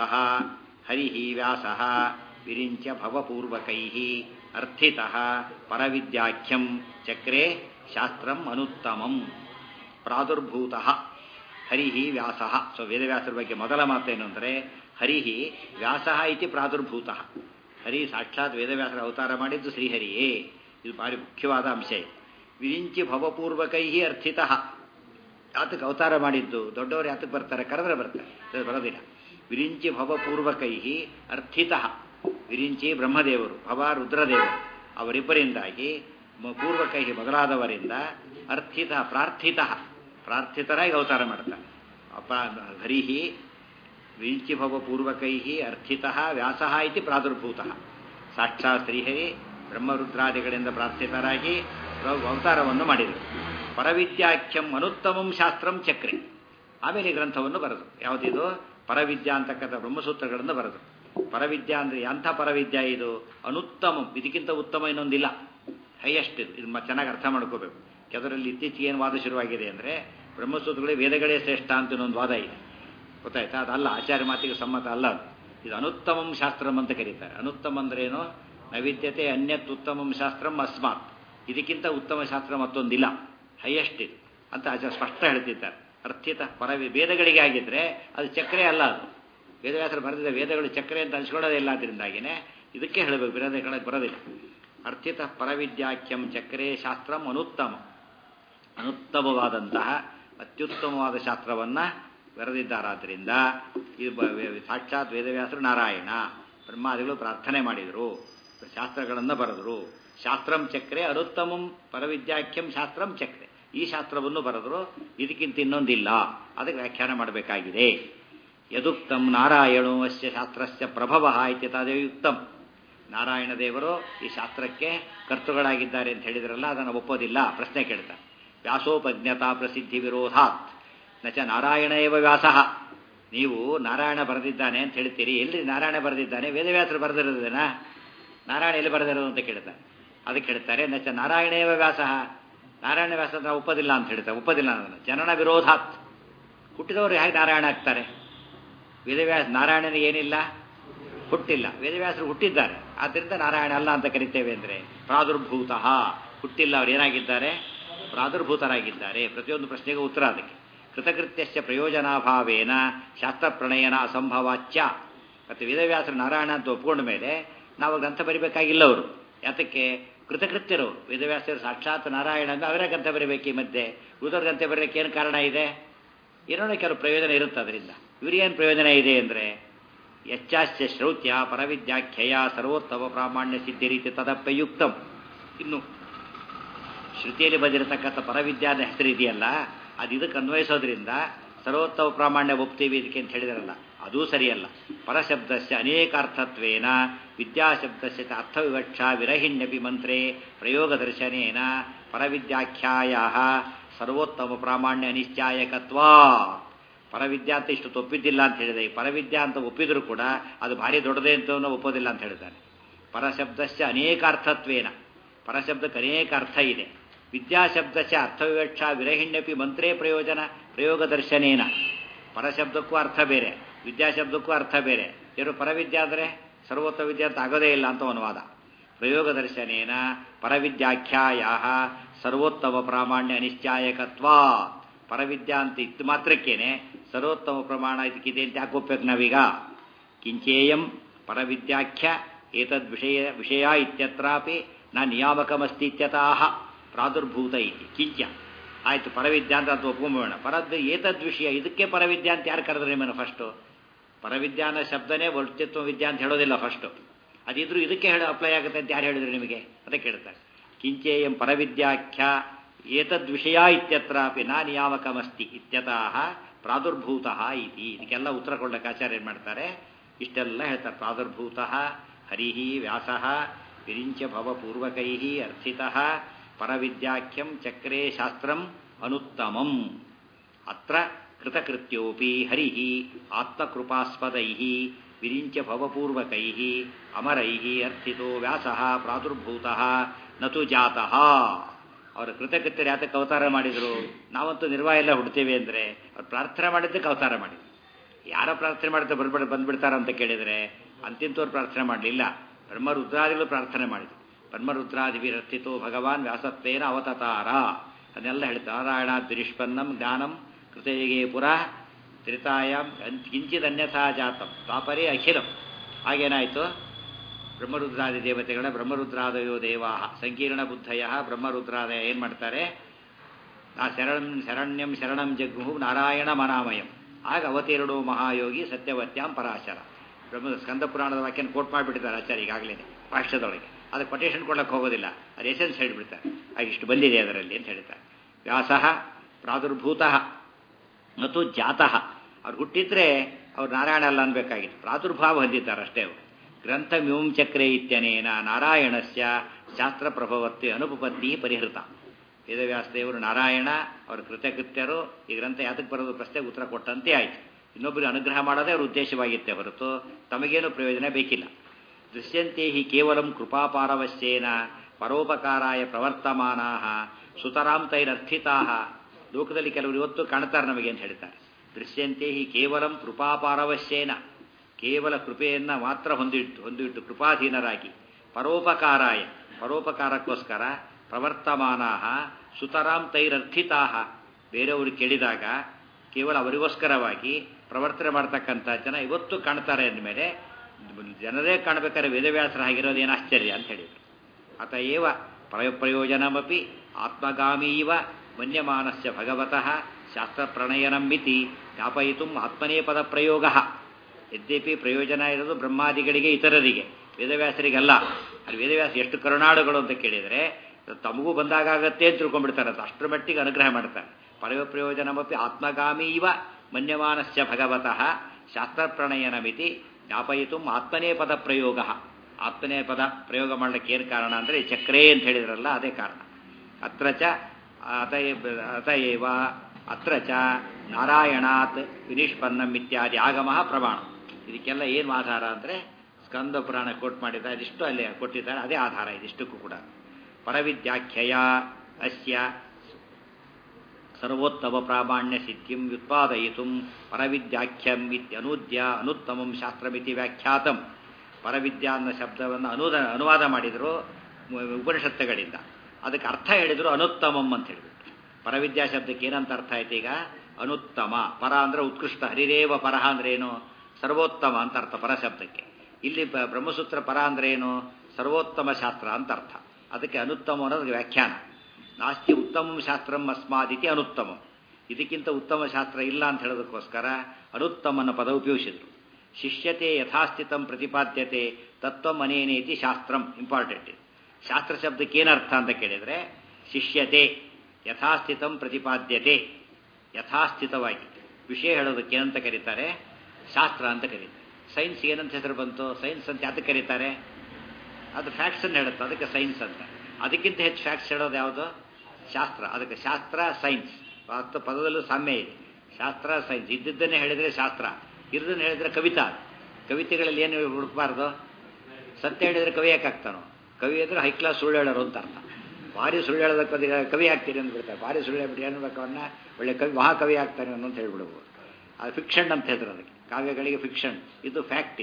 ಹರಿ ವ್ಯಾಸ ವಿರಿಂಚ ಭವಪೂರ್ವಕೈ ಅರ್ಥಿತ ಪರವಿದ್ಯಾಖ್ಯಂ ಚಕ್ರೇ ಶಾಸ್ತ್ರಂ ಅನುತ್ತಮಂ ಪ್ರಾದುರ್ಭೂತ ಹರಿ ವ್ಯಾಸ ಸೊ ವೇದವ್ಯಾಸರ ಬಗ್ಗೆ ಮೊದಲ ಮಾತೇನು ಅಂದರೆ ಹರಿ ವ್ಯಾಸ ಇತಿ ಪ್ರಾದುರ್ಭೂತ ಹರಿ ಸಾಕ್ಷಾತ್ ವೇದವ್ಯಾಸರ ಅವತಾರ ಮಾಡಿದ್ದು ಶ್ರೀಹರಿಯೇ ಇದು ಭಾರಿ ಮುಖ್ಯವಾದ ಅಂಶ ಇದೆ ವಿರಿಂಚಿ ಭವಪೂರ್ವಕೈ ಅರ್ಥಿತ ಯಾತಕ್ಕೆ ಅವತಾರ ಮಾಡಿದ್ದು ದೊಡ್ಡವರು ಯಾತಕ್ಕೆ ಬರ್ತಾರೆ ಕರೆದ್ರೆ ಬರ್ತಾರೆ ಬರೋದಿಲ್ಲ ವಿರಿಂಚಿ ಭವಪೂರ್ವಕೈ ಅರ್ಥಿತ ವಿರಿಂಚಿ ಬ್ರಹ್ಮದೇವರು ಭವ ರುದ್ರದೇವರು ಅವರಿಬ್ಬರಿಂದಾಗಿ ಪೂರ್ವಕೈ ಮೊದಲಾದವರಿಂದ ಅರ್ಥಿತ ಪ್ರಾರ್ಥಿತ ಪ್ರಾರ್ಥಿತರಾಗಿ ಅವತಾರ ಮಾಡ್ತಾರೆ ಅಪ ಹರಿಹಿ ವಿರಿಂಚಿ ಭವ ಪೂರ್ವಕೈ ಅರ್ಥಿತ ವ್ಯಾಸ ಇತಿ ಪ್ರಾದುರ್ಭೂತ ಸಾಕ್ಷಾತ್ ಶ್ರೀಹರಿ ಬ್ರಹ್ಮರುದ್ರಾದಿಗಳಿಂದ ಪ್ರಾರ್ಥಿತರಾಗಿ ಅವತಾರವನ್ನು ಮಾಡಿದರು ಪರವಿದ್ಯಾಖ್ಯಂ ಅನುತ್ತಮಂ ಶಾಸ್ತ್ರಂ ಚಕ್ರೆ ಆಮೇಲೆ ಈ ಗ್ರಂಥವನ್ನು ಬರೆದು ಯಾವುದಿದು ಪರವಿದ್ಯಾ ಅಂತಕ್ಕಂಥ ಬ್ರಹ್ಮಸೂತ್ರಗಳನ್ನು ಬರೆದು ಪರವಿದ್ಯಾ ಅಂದರೆ ಎಂಥ ಪರವಿದ್ಯಾ ಇದು ಅನುತ್ತಮಂ ಇದಕ್ಕಿಂತ ಉತ್ತಮ ಇನ್ನೊಂದಿಲ್ಲ ಹೈಯೆಸ್ಟ್ ಇದು ಇದು ಚೆನ್ನಾಗಿ ಅರ್ಥ ಮಾಡ್ಕೋಬೇಕು ಕೆಲವರಲ್ಲಿ ಇತ್ತೀಚೆಗೆ ಏನು ವಾದ ಶುರುವಾಗಿದೆ ಅಂದರೆ ಬ್ರಹ್ಮಸೂತ್ರಗಳೇ ವೇದಗಳೇ ಶ್ರೇಷ್ಠ ಅಂತ ಇನ್ನೊಂದು ವಾದ ಇದೆ ಗೊತ್ತಾಯ್ತಾ ಅದಲ್ಲ ಆಚಾರ್ಯ ಮಾತಿಗೆ ಸಮ್ಮತ ಅಲ್ಲ ಅದು ಇದು ಅನುತ್ತಮಂ ಶಾಸ್ತ್ರಂ ಅಂತ ಕರೀತಾರೆ ಅನುತ್ತಮ ಅಂದ್ರೇನು ನೈವಿದ್ಯತೆ ಅನ್ಯತ್ ಉತ್ತಮಂ ಶಾಸ್ತ್ರಂ ಅಸ್ಮಾತ್ ಇದಕ್ಕಿಂತ ಉತ್ತಮ ಶಾಸ್ತ್ರ ಮತ್ತೊಂದಿಲ್ಲ ಹೈಯೆಸ್ಟ್ ಇದು ಅಂತ ಆಚಾರ್ಯ ಸ್ಪಷ್ಟ ಹೇಳ್ತಿದ್ದಾರೆ ಅರ್ಥಿತ ಪರವಿ ವೇದಗಳಿಗೆ ಆಗಿದ್ರೆ ಅದು ಚಕ್ರೆ ಅಲ್ಲ ಅದು ವೇದವ್ಯಾಸರು ಬರೆದಿದ್ದ ವೇದಗಳು ಚಕ್ರೆ ಅಂತ ಅನ್ಸ್ಕೊಳ್ಳೋದಿಲ್ಲ ಅದರಿಂದಾಗಿನೇ ಇದಕ್ಕೆ ಹೇಳಬೇಕು ವೇದಗಳಿಗೆ ಬರೋದಿಲ್ಲ ಅರ್ಥಿತ ಪರವಿದ್ಯಾಖ್ಯಂ ಚಕ್ರೆ ಶಾಸ್ತ್ರಂ ಅನುತ್ತಮ ಅನುತ್ತಮವಾದಂತಹ ಅತ್ಯುತ್ತಮವಾದ ಶಾಸ್ತ್ರವನ್ನು ಬರೆದಿದ್ದಾರಾದ್ದರಿಂದ ಇದು ಸಾಕ್ಷಾತ್ ವೇದವ್ಯಾಸರು ನಾರಾಯಣ ಬ್ರಹ್ಮಾದಿಗಳು ಪ್ರಾರ್ಥನೆ ಮಾಡಿದರು ಶಾಸ್ತ್ರಗಳನ್ನು ಬರೆದರು ಶಾಸ್ತ್ರಂ ಚಕ್ರೆ ಅನುತ್ತಮಂ ಪರವಿದ್ಯಾಖ್ಯಂ ಶಾಸ್ತ್ರಂ ಚಕ್ರೆ ಈ ಶಾಸ್ತ್ರವನ್ನು ಬರೆದರು ಇದಕ್ಕಿಂತ ಇನ್ನೊಂದಿಲ್ಲ ಅದಕ್ಕೆ ವ್ಯಾಖ್ಯಾನ ಮಾಡಬೇಕಾಗಿದೆ ಯದುಕ್ತಂ ನಾರಾಯಣೋ ಅಸ್ಯ ಶಾಸ್ತ್ರಸ್ಯ ಪ್ರಭವ ಇತ್ಯ ತದೇಯುಕ್ತಂ ನಾರಾಯಣ ದೇವರು ಈ ಶಾಸ್ತ್ರಕ್ಕೆ ಕರ್ತೃಗಳಾಗಿದ್ದಾರೆ ಅಂತ ಹೇಳಿದ್ರಲ್ಲ ಅದನ್ನು ಒಪ್ಪೋದಿಲ್ಲ ಪ್ರಶ್ನೆ ಕೇಳ್ತಾರೆ ವ್ಯಾಸೋಪಜ್ಞತಾ ಪ್ರಸಿದ್ಧಿ ವಿರೋಧಾತ್ ನಚ ನಾರಾಯಣ ಏವ ವ್ಯಾಸ ನೀವು ನಾರಾಯಣ ಬರೆದಿದ್ದಾನೆ ಅಂತ ಹೇಳ್ತೀರಿ ಎಲ್ಲಿ ನಾರಾಯಣ ಬರೆದಿದ್ದಾನೆ ವೇದವ್ಯಾಸರು ಬರೆದಿರೋದೇನಾ ನಾರಾಯಣ ಎಲ್ಲಿ ಬರೆದಿರೋದು ಅಂತ ಕೇಳ್ತಾರೆ ಅದಕ್ಕೆ ಹೇಳ್ತಾರೆ ನಚ ನಾರಾಯಣ ಏವ ವ್ಯಾಸ ನಾರಾಯಣ ವ್ಯಾಸ ನಾವು ಒಪ್ಪೋದಿಲ್ಲ ಅಂತ ಹೇಳ್ತಾರೆ ಒಪ್ಪೋದಿಲ್ಲ ಅದನ್ನು ಜನನ ವಿರೋಧಾತ್ ಹುಟ್ಟಿದವರು ಹೇಗೆ ನಾರಾಯಣ ಆಗ್ತಾರೆ ವೇದವ್ಯಾಸ ನಾರಾಯಣನಿಗೆ ಏನಿಲ್ಲ ಹುಟ್ಟಿಲ್ಲ ವೇದವ್ಯಾಸರು ಹುಟ್ಟಿದ್ದಾರೆ ಆದ್ದರಿಂದ ನಾರಾಯಣ ಅಲ್ಲ ಅಂತ ಕರಿತೇವೆ ಅಂದರೆ ಪ್ರಾದುರ್ಭೂತ ಹುಟ್ಟಿಲ್ಲ ಅವ್ರು ಏನಾಗಿದ್ದಾರೆ ಪ್ರಾದುರ್ಭೂತರಾಗಿದ್ದಾರೆ ಪ್ರತಿಯೊಂದು ಪ್ರಶ್ನೆಗೂ ಉತ್ತರ ಅದಕ್ಕೆ ಕೃತಕೃತ್ಯಸ್ಯ ಪ್ರಯೋಜನಾಭಾವೇನ ಶಾಸ್ತ್ರ ಪ್ರಣಯನ ಅಸಂಭವಾಚ್ಯ ಮತ್ತು ವೇದವ್ಯಾಸರು ನಾರಾಯಣ ಅಂತ ಒಪ್ಕೊಂಡ ಮೇಲೆ ನಾವು ಗ್ರಂಥ ಬರಿಬೇಕಾಗಿಲ್ಲ ಅವರು ಯಾತಕ್ಕೆ ಕೃತಕೃತ್ಯರು ವೇದವ್ಯಾಸರು ಸಾಕ್ಷಾತ್ ನಾರಾಯಣ ಅಂದ್ರೆ ಅವರೇ ಗ್ರಂಥ ಬರೀಬೇಕು ಈ ಮಧ್ಯೆ ಉಳಿದವ್ರ ಗ್ರಂಥ ಬರೀಕ್ಕೆ ಏನು ಕಾರಣ ಇದೆ ಏನೋ ಕೆಲವು ಪ್ರಯೋಜನ ಇರುತ್ತೆ ಅದರಿಂದ ಇವರಿಗೇನು ಪ್ರಯೋಜನ ಇದೆ ಅಂದರೆ ಯಚ್ಚಾಶ್ಚ ಶ್ರೌತ್ಯ ಪರವಿದ್ಯಾಖ್ಯಯ ಸರ್ವೋತ್ತಮ ಪ್ರಾಮಾಣ್ಯ ಸಿದ್ಧಿ ರೀತಿ ತದಪ್ಯಯುಕ್ತಂ ಇನ್ನು ಶ್ರುತಿಯಲ್ಲಿ ಬಂದಿರತಕ್ಕಂಥ ಪರವಿದ್ಯಾದ ಹೆಸರಿದೆಯಲ್ಲ ಅದು ಇದಕ್ಕೆ ಅನ್ವಯಿಸೋದ್ರಿಂದ ಸರ್ವೋತ್ತಮ ಪ್ರಾಮಾಣ್ಯ ಒಪ್ತೀವಿ ಇದಕ್ಕೆ ಅಂತ ಹೇಳಿದಾರಲ್ಲ ಅದೂ ಸರಿಯಲ್ಲ ಪರಶಬ್ದಸ್ಯ ಅನೇಕಾರ್ಥತ್ವೇನ ವಿದ್ಯಾಶಬ್ದಸ್ಯ ಚ ಅರ್ಥವಿವಕ್ಷಾ ವಿರಹಿಣ್ಯಪಿ ಮಂತ್ರೇ ಪ್ರಯೋಗದರ್ಶನೇನ ಪರವಿದ್ಯಾಖ್ಯಾಯ ಸರ್ವೋತ್ತಮ ಪ್ರಾಮಾಣ್ಯ ಅನಿಶ್ಚಾಯಕತ್ವಾ ಪರವಿದ್ಯಾ ಅಂತ ಇಷ್ಟು ಒಪ್ಪಿದ್ದಿಲ್ಲ ಅಂತ ಹೇಳಿದೆ ಈ ಪರವಿದ್ಯಾ ಅಂತ ಒಪ್ಪಿದ್ರು ಕೂಡ ಅದು ಭಾರಿ ದೊಡ್ಡದೇ ಅಂತ ಒಪ್ಪೋದಿಲ್ಲ ಅಂತ ಹೇಳಿದ್ದಾನೆ ಪರಶಬ್ದಸ್ಯ ಅನೇಕಾರ್ಥತ್ವೇನ ಪರಶಬ್ದಕ್ಕೆ ಅನೇಕ ಅರ್ಥ ಇದೆ ವಿದ್ಯಾಶಬ್ದಸ್ಯ ಅರ್ಥವಿವಕ್ಷಾ ವಿರಹಿಣ್ಯಪಿ ಮಂತ್ರೇ ಪ್ರಯೋಜನ ಪ್ರಯೋಗ ದರ್ಶನೇನ ಪರಶಬ್ದಕ್ಕೂ ಅರ್ಥ ಬೇರೆ ವಿದ್ಯಾಶಬ್ದಕ್ಕೂ ಅರ್ಥ ಬೇರೆ ಇವರು ಪರವಿದ್ಯಾ ಅಂದರೆ ಸರ್ವೋತ್ತಮ ವಿದ್ಯೆ ಅಂತ ಆಗೋದೇ ಇಲ್ಲ ಅಂತ ಅನುವಾದ ಪ್ರಯೋಗ ದರ್ಶನೇನ ಪರವಿದ್ಯಾಖ್ಯಾಯ ಸರ್ವೋತ್ತಮ ಪ್ರಾಮಾಣ್ಯ ಅನಿಶ್ಚಾಯಕತ್ವ ಪರವಿದ್ಯಾ ಅಂತ ಇತ್ತು ಮಾತ್ರಕ್ಕೇನೆ ಸರ್ವೋತ್ತಮ ಪ್ರಮಾಣ ಇದಕ್ಕಿದೆ ಅಂತ ಯಾಕೆ ಒಪ್ಬೇಕು ನಾವೀಗ ಕಿಂಚೇಯಂ ಪರವಿದ್ಯಾಖ್ಯ ಏತದ್ ವಿಷಯ ವಿಷಯ ಇತ್ಯತ್ರಾಪಿ ನ ನಿಯಾಮಕಮಸ್ತಿ ಇತ್ಯತಃ ಪ್ರಾದುರ್ಭೂತ ಇತಿ ಕಿಂಚ ಆಯ್ತು ಪರವಿದ್ಯಾ ಅಂತ ಅದು ಒಪ್ಕೊಂಬೋಣ ಪರದ್ ಏತದ್ ವಿಷಯ ಇದಕ್ಕೆ ಪರವಿದ್ಯಾ ಅಂತ ಯಾರು ಕರೆದ್ರೆ ನಿಮ್ಮನ್ನು ಫಸ್ಟು ಪರವಿದ್ಯಾ ಅನ್ನೋ ಶಬ್ದನೇ ವರ್ತಿತ್ವ ವಿದ್ಯಾ ಅಂತ ಹೇಳೋದಿಲ್ಲ ಫಸ್ಟು ಅದಿದ್ರು ಇದಕ್ಕೆ ಹೇಳ ಅಪ್ಲೈ ಆಗುತ್ತೆ ಅಂತ ಯಾರು ಹೇಳಿದ್ರು ನಿಮಗೆ ಅದಕ್ಕೆ ಹೇಳ್ತಾರೆ ಕಿಂಚೇಯಂ ಪರವಿದ್ಯಾಖ್ಯ ಏತದ್ವಿಷಯ ಇತ್ಯತ್ರಾಪಿ ನಾ ನಿಯಾಮಕಮಸ್ತಿ ಇತ್ಯತಃ ಪ್ರಾದುರ್ಭೂತ ಇತಿ ಇದಕ್ಕೆಲ್ಲ ಉತ್ತರ ಕೊಡ್ಲಿಕ್ಕೆ ಆಚಾರ್ಯ ಏನು ಮಾಡ್ತಾರೆ ಇಷ್ಟೆಲ್ಲ ಹೇಳ್ತಾರೆ ಪ್ರಾದುರ್ಭೂತ ಹರಿ ವ್ಯಾಸ ವಿರಿಂಚ ಭವಪೂರ್ವಕೈ ಅರ್ಥಿತ ಪರವಿದ್ಯಾಖ್ಯಂ ಚಕ್ರೇ ಶಾಸ್ತ್ರಂ ಅನುತ್ತಮಂ ಅತ್ರ ಕೃತಕೃತ್ಯೋಪಿ ಹರಿ ಆತ್ಮಕೃಪಾಸ್ಪದೈ ವಿರಿಂಚ ಭವಪೂರ್ವಕೈ ಅಮರೈ ಅರ್ಥಿತೋ ವ್ಯಾಸ ಪ್ರಾದುರ್ಭೂತ ನತು ಜಾತಃ ಅವರ ಕೃತಕೃತ್ಯರು ಯಾತಕ್ಕೆ ಅವತಾರ ಮಾಡಿದರು ನಾವಂತೂ ನಿರ್ವಾಹ ಎಲ್ಲ ಹುಡ್ತೇವೆ ಅಂದರೆ ಅವ್ರು ಪ್ರಾರ್ಥನೆ ಮಾಡಿದ್ದಕ್ಕೆ ಅವತಾರ ಮಾಡಿದ್ರು ಯಾರ ಪ್ರಾರ್ಥನೆ ಮಾಡಿದ್ರೆ ಬರ್ಬಿಡ ಬಂದ್ಬಿಡ್ತಾರ ಅಂತ ಕೇಳಿದರೆ ಅಂತಿಂತವ್ರು ಪ್ರಾರ್ಥನೆ ಮಾಡಲಿಲ್ಲ ಬ್ರಹ್ಮ ರುದ್ರಾದಿಗಳು ಪ್ರಾರ್ಥನೆ ಮಾಡಿದ್ರು ಬ್ರಹ್ಮ ರುದ್ರಾದಿವಿರರ್ಥಿತೋ ಭಗವಾನ್ ವ್ಯಾಸತ್ವೇನ ಅವತತಾರ ಅದನ್ನೆಲ್ಲ ಹೇಳ್ತಾರೆ ನಾರಾಯಣ ದುರಿಷ್ಪನ್ನಂ ಜ್ಞಾನಂ ಕೃತಯುಗೇ ಪುರ ತ್ರಿತಾಯಾಮ್ ಕಿಂಚಿತ್ ಅನ್ಯಥಾ ಜಾತಂ ತಾಪರೇ ಅಖಿಲಂ ಹಾಗೇನಾಯಿತು ಬ್ರಹ್ಮರುದ್ರಾದಿ ದೇವತೆಗಳ ಬ್ರಹ್ಮರುದ್ರಾದಯೋ ದೇವಾಹ ಸಂಕೀರ್ಣ ಬುದ್ಧಯ ಬ್ರಹ್ಮರುದ್ರಾದಯ ಏನು ಮಾಡ್ತಾರೆ ಆ ಶರಣಂ ಶರಣ್ಯಂ ಶರಣಂ ಜಗ್ಮು ನಾರಾಯಣ ಮನಾಮಯಂ ಆಗ ಅವತೀರ್ಣೋ ಮಹಾಯೋಗಿ ಸತ್ಯವತ್ಯಾಂ ಪರಾಶರ ಬ್ರಹ್ಮ ಸ್ಕಂದ ಪುರಾಣದ ವಾಕ್ಯನ ಕೋಟ್ ಮಾಡಿಬಿಟ್ಟಿದ್ದಾರೆ ಆಚಾರ್ಯ ಈಗಾಗಲೇ ಭಾಷ್ಯದೊಳಗೆ ಅದಕ್ಕೆ ಕೊಟೇಶನ್ ಕೊಡಕ್ಕೆ ಹೋಗೋದಿಲ್ಲ ಅದು ಎಸೆನ್ಸ್ ಹೇಳಿಬಿಡ್ತಾರೆ ಆಗ ಇಷ್ಟು ಬಂದಿದೆ ಅದರಲ್ಲಿ ಅಂತ ಹೇಳ್ತಾರೆ ವ್ಯಾಸ ಪ್ರಾದುರ್ಭೂತ ಮತ್ತು ಜಾತಃ ಅವ್ರು ಹುಟ್ಟಿದ್ರೆ ಅವ್ರು ನಾರಾಯಣ ಅಲ್ಲ ಅನ್ಬೇಕಾಗಿತ್ತು ಪ್ರಾದುರ್ಭಾವ ಹೊಂದಿದ್ದಾರೆ ಅಷ್ಟೇ ಅವರು ಗ್ರಂಥ ಮ್ಯೂಂ ಚಕ್ರೆ ಇತ್ಯನೇನ ನಾರಾಯಣಸ್ಯ ಶಾಸ್ತ್ರ ಪ್ರಭವತ್ತಿ ಅನುಪಪತ್ತಿ ಪರಿಹೃತ ವೇದವ್ಯಾಸದೇವರು ನಾರಾಯಣ ಅವರ ಕೃತಕೃತ್ಯರು ಈ ಗ್ರಂಥ ಯಾತಕ್ಕೆ ಬರೋದು ಪ್ರಶ್ನೆಗೆ ಉತ್ತರ ಕೊಟ್ಟಂತೆ ಆಯಿತು ಇನ್ನೊಬ್ಬರಿಗೆ ಅನುಗ್ರಹ ಮಾಡೋದೇ ಅವ್ರ ಉದ್ದೇಶವಾಗಿತ್ತೆ ಹೊರತು ತಮಗೇನು ಪ್ರಯೋಜನ ಬೇಕಿಲ್ಲ ದೃಶ್ಯಂತೆ ಹಿ ಕೇವಲಂ ಕೃಪಾಪಾರವಶ್ಯೇನ ಪರೋಪಕಾರಾಯ ಪ್ರವರ್ತಮಾನಾ ಸುತರಾಂ ತೈರರ್ಥಿತಾ ಲೋಕದಲ್ಲಿ ಕೆಲವರು ಇವತ್ತು ಕಾಣ್ತಾರೆ ನಮಗೆ ಅಂತ ಹೇಳ್ತಾರೆ ದೃಶ್ಯಂತೆ ಹಿ ಕೇವಲಂ ಕೃಪಾಪಾರವಶ್ಯೇನ ಕೇವಲ ಕೃಪೆಯನ್ನು ಮಾತ್ರ ಹೊಂದಿಟ್ಟು ಹೊಂದಿಟ್ಟು ಕೃಪಾಧೀನರಾಗಿ ಪರೋಪಕಾರಾಯ ಪರೋಪಕಾರಕ್ಕೋಸ್ಕರ ಪ್ರವರ್ತಮಾನಾ ಸುತರಾಂ ತೈರರ್ಥಿತಾ ಬೇರೆಯವರು ಕೇಳಿದಾಗ ಕೇವಲ ಅವರಿಗೋಸ್ಕರವಾಗಿ ಪ್ರವರ್ತನೆ ಮಾಡ್ತಕ್ಕಂಥ ಜನ ಇವತ್ತು ಕಾಣ್ತಾರೆ ಅಂದಮೇಲೆ ಜನರೇ ಕಾಣಬೇಕಾದ್ರೆ ವೇದವ್ಯಾಸರ ಆಗಿರೋದೇನು ಆಶ್ಚರ್ಯ ಅಂತ ಹೇಳಿದರು ಅತಏವ ಪ್ರಯೋಜನಮಪಿ ಆತ್ಮಗಾಮೀವ ಮನ್ಯಮಾನಸ್ಯ ಭಗವತಃ ಶಾಸ್ತ್ರಪ್ರಣಯನಂ ಮಿತಿ ಜ್ಞಾಪಯಿತು ಆತ್ಮನೇ ಪದ ಪ್ರಯೋಗ ಯದ್ಯಪಿ ಪ್ರಯೋಜನ ಇರೋದು ಬ್ರಹ್ಮಾದಿಗಳಿಗೆ ಇತರರಿಗೆ ವೇದವ್ಯಾಸರಿಗಲ್ಲ ಅಲ್ಲಿ ವೇದವ್ಯಾಸ ಎಷ್ಟು ಕರುಣಾಡುಗಳು ಅಂತ ಕೇಳಿದರೆ ತಮಗೂ ಬಂದಾಗತ್ತೆ ಅಂತ ತಿಳ್ಕೊಂಡ್ಬಿಡ್ತಾರೆ ಅದು ಅಷ್ಟರ ಮಟ್ಟಿಗೆ ಅನುಗ್ರಹ ಮಾಡ್ತಾರೆ ಪರವ ಪ್ರಯೋಜನಮಪಿ ಆತ್ಮಗಾಮಿ ಇವ ಮನ್ಯಮಾನಸ್ಯ ಭಗವತಃ ಶಾಸ್ತ್ರಪ್ರಣಯನ ಮಿತಿ ಜ್ಞಾಪಯಿತು ಆತ್ಮನೇ ಪದ ಪ್ರಯೋಗ ಆತ್ಮನೇ ಪದ ಪ್ರಯೋಗ ಮಾಡಲಿಕ್ಕೆ ಏನು ಕಾರಣ ಅಂದರೆ ಚಕ್ರೇ ಅಂತ ಹೇಳಿದ್ರಲ್ಲ ಅದೇ ಕಾರಣ ಅತ್ರ ಚ ಅತಯೇವ ಅತ್ರ ಚ ನಾರಾಯಣಾತ್ ವಿನಿಷ್ಪನ್ನಂ ಇತ್ಯಾದಿ ಆಗಮ ಪ್ರಮಾಣ ಇದಕ್ಕೆಲ್ಲ ಏನು ಆಧಾರ ಅಂದರೆ ಸ್ಕಂದ ಪುರಾಣ ಕೋಟ್ ಮಾಡಿದ್ದಾರೆ ಇದಿಷ್ಟು ಅಲ್ಲಿ ಕೊಟ್ಟಿದ್ದಾರೆ ಅದೇ ಆಧಾರ ಇದಿಷ್ಟಕ್ಕೂ ಕೂಡ ಪರವಿದ್ಯಾಖ್ಯಯ ಅಸ್ಯ ಸರ್ವೋತ್ತಮ ಪ್ರಾಮಾಣ್ಯ ಸಿದ್ಧಿಂ ವ್ಯುತ್ಪಾದಯಿತು ಪರವಿದ್ಯಾಖ್ಯಂ ಇತ್ಯನೂದ್ಯ ಅನುತ್ತಮಂ ಶಾಸ್ತ್ರಮಿತಿ ವ್ಯಾಖ್ಯಾತಂ ಪರವಿದ್ಯಾ ಅನ್ನೋ ಶಬ್ದವನ್ನು ಅನುದ ಅನುವಾದ ಮಾಡಿದರು ಉಪನಿಷತ್ತುಗಳಿಂದ ಅದಕ್ಕೆ ಅರ್ಥ ಹೇಳಿದರು ಅನುತ್ತಮಂ ಅಂತ ಹೇಳಿಬಿಟ್ಟು ಪರವಿದ್ಯಾ ಶಬ್ದಕ್ಕೆ ಏನಂತ ಅರ್ಥ ಆಯ್ತು ಈಗ ಅನುತ್ತಮ ಪರ ಅಂದರೆ ಉತ್ಕೃಷ್ಟ ಹರಿರೇವ ಪರಹ ಅಂದ್ರೇನು ಸರ್ವೋತ್ತಮ ಅಂತ ಅರ್ಥ ಪರ ಶಬ್ದಕ್ಕೆ ಇಲ್ಲಿ ಬ್ರಹ್ಮಸೂತ್ರ ಪರ ಅಂದ್ರೆ ಏನು ಸರ್ವೋತ್ತಮ ಶಾಸ್ತ್ರ ಅಂತ ಅರ್ಥ ಅದಕ್ಕೆ ಅನುತ್ತಮ ಅನ್ನೋದಕ್ಕೆ ವ್ಯಾಖ್ಯಾನ ನಾಸ್ತಿ ಉತ್ತಮಂ ಶಾಸ್ತ್ರಂ ಅಸ್ಮಾದಿತಿ ಅನುತ್ತಮಂ ಇದಕ್ಕಿಂತ ಉತ್ತಮ ಶಾಸ್ತ್ರ ಇಲ್ಲ ಅಂತ ಹೇಳೋದಕ್ಕೋಸ್ಕರ ಅನುತ್ತಮನ ಪದ ಉಪಯೋಗಿಸಿದ್ರು ಶಿಷ್ಯತೆ ಯಥಾಸ್ಥಿತಂ ಪ್ರತಿಪಾದ್ಯತೆ ತತ್ವಂ ಅನೇನೇತಿ ಶಾಸ್ತ್ರಂ ಇಂಪಾರ್ಟೆಂಟ್ ಇದು ಶಾಸ್ತ್ರ ಶಬ್ದಕ್ಕೆ ಏನರ್ಥ ಅಂತ ಕೇಳಿದರೆ ಶಿಷ್ಯತೆ ಯಥಾಸ್ಥಿತಂ ಪ್ರತಿಪಾದ್ಯತೆ ಯಥಾಸ್ಥಿತವಾಗಿ ವಿಷಯ ಹೇಳೋದಕ್ಕೆ ಏನಂತ ಕರೀತಾರೆ ಶಾಸ್ತ್ರ ಅಂತ ಕರೀತಾರೆ ಸೈನ್ಸ್ ಏನಂತ ಹೆಸರು ಬಂತು ಸೈನ್ಸ್ ಅಂತ ಯಾತಕ್ಕೆ ಕರೀತಾರೆ ಅದು ಫ್ಯಾಕ್ಟ್ಸ್ ಅನ್ನು ಹೇಳುತ್ತೆ ಅದಕ್ಕೆ ಸೈನ್ಸ್ ಅಂತ ಅದಕ್ಕಿಂತ ಹೆಚ್ಚು ಫ್ಯಾಕ್ಟ್ಸ್ ಹೇಳೋದು ಯಾವುದು ಶಾಸ್ತ್ರ ಅದಕ್ಕೆ ಶಾಸ್ತ್ರ ಸೈನ್ಸ್ ಹತ್ತು ಪದದಲ್ಲೂ ಸಾಮ್ಯ ಇದೆ ಶಾಸ್ತ್ರ ಸೈನ್ಸ್ ಇದ್ದಿದ್ದನ್ನೇ ಹೇಳಿದರೆ ಶಾಸ್ತ್ರ ಇರೋದನ್ನು ಹೇಳಿದರೆ ಕವಿತಾ ಕವಿತೆಗಳಲ್ಲಿ ಏನು ಹುಡುಕಬಾರ್ದು ಸತ್ಯ ಹೇಳಿದರೆ ಕವಿ ಯಾಕಾಗ್ತಾನೋ ಕವಿ ಅಂದರೆ ಹೈ ಕ್ಲಾಸ್ ಸುಳ್ಳು ಹೇಳೋರು ಅಂತ ಅರ್ಥ ಭಾರಿ ಸುಳ್ಳು ಹೇಳೋದಕ್ಕೆ ಕವಿ ಆಗ್ತೀರಿ ಅಂತ ಬಿಡ್ತಾರೆ ಭಾರಿ ಸುಳ್ಳು ಹೇಳ್ಬಿಟ್ಟು ಏನು ಬೇಕು ಅವನ್ನ ಒಳ್ಳೆ ಕವಿ ಮಹಾಕವಿ ಆಗ್ತಾನೆ ಅಂತ ಹೇಳ್ಬಿಡ್ಬೋದು ಅದು ಫಿಕ್ಷನ್ ಅಂತ ಹೇಳ್ತಾರೆ ಅದಕ್ಕೆ ಕಾವ್ಯಗಳಿಗೆ ಫಿಕ್ಷನ್ ಇದು ಫ್ಯಾಕ್ಟ್ ಇದು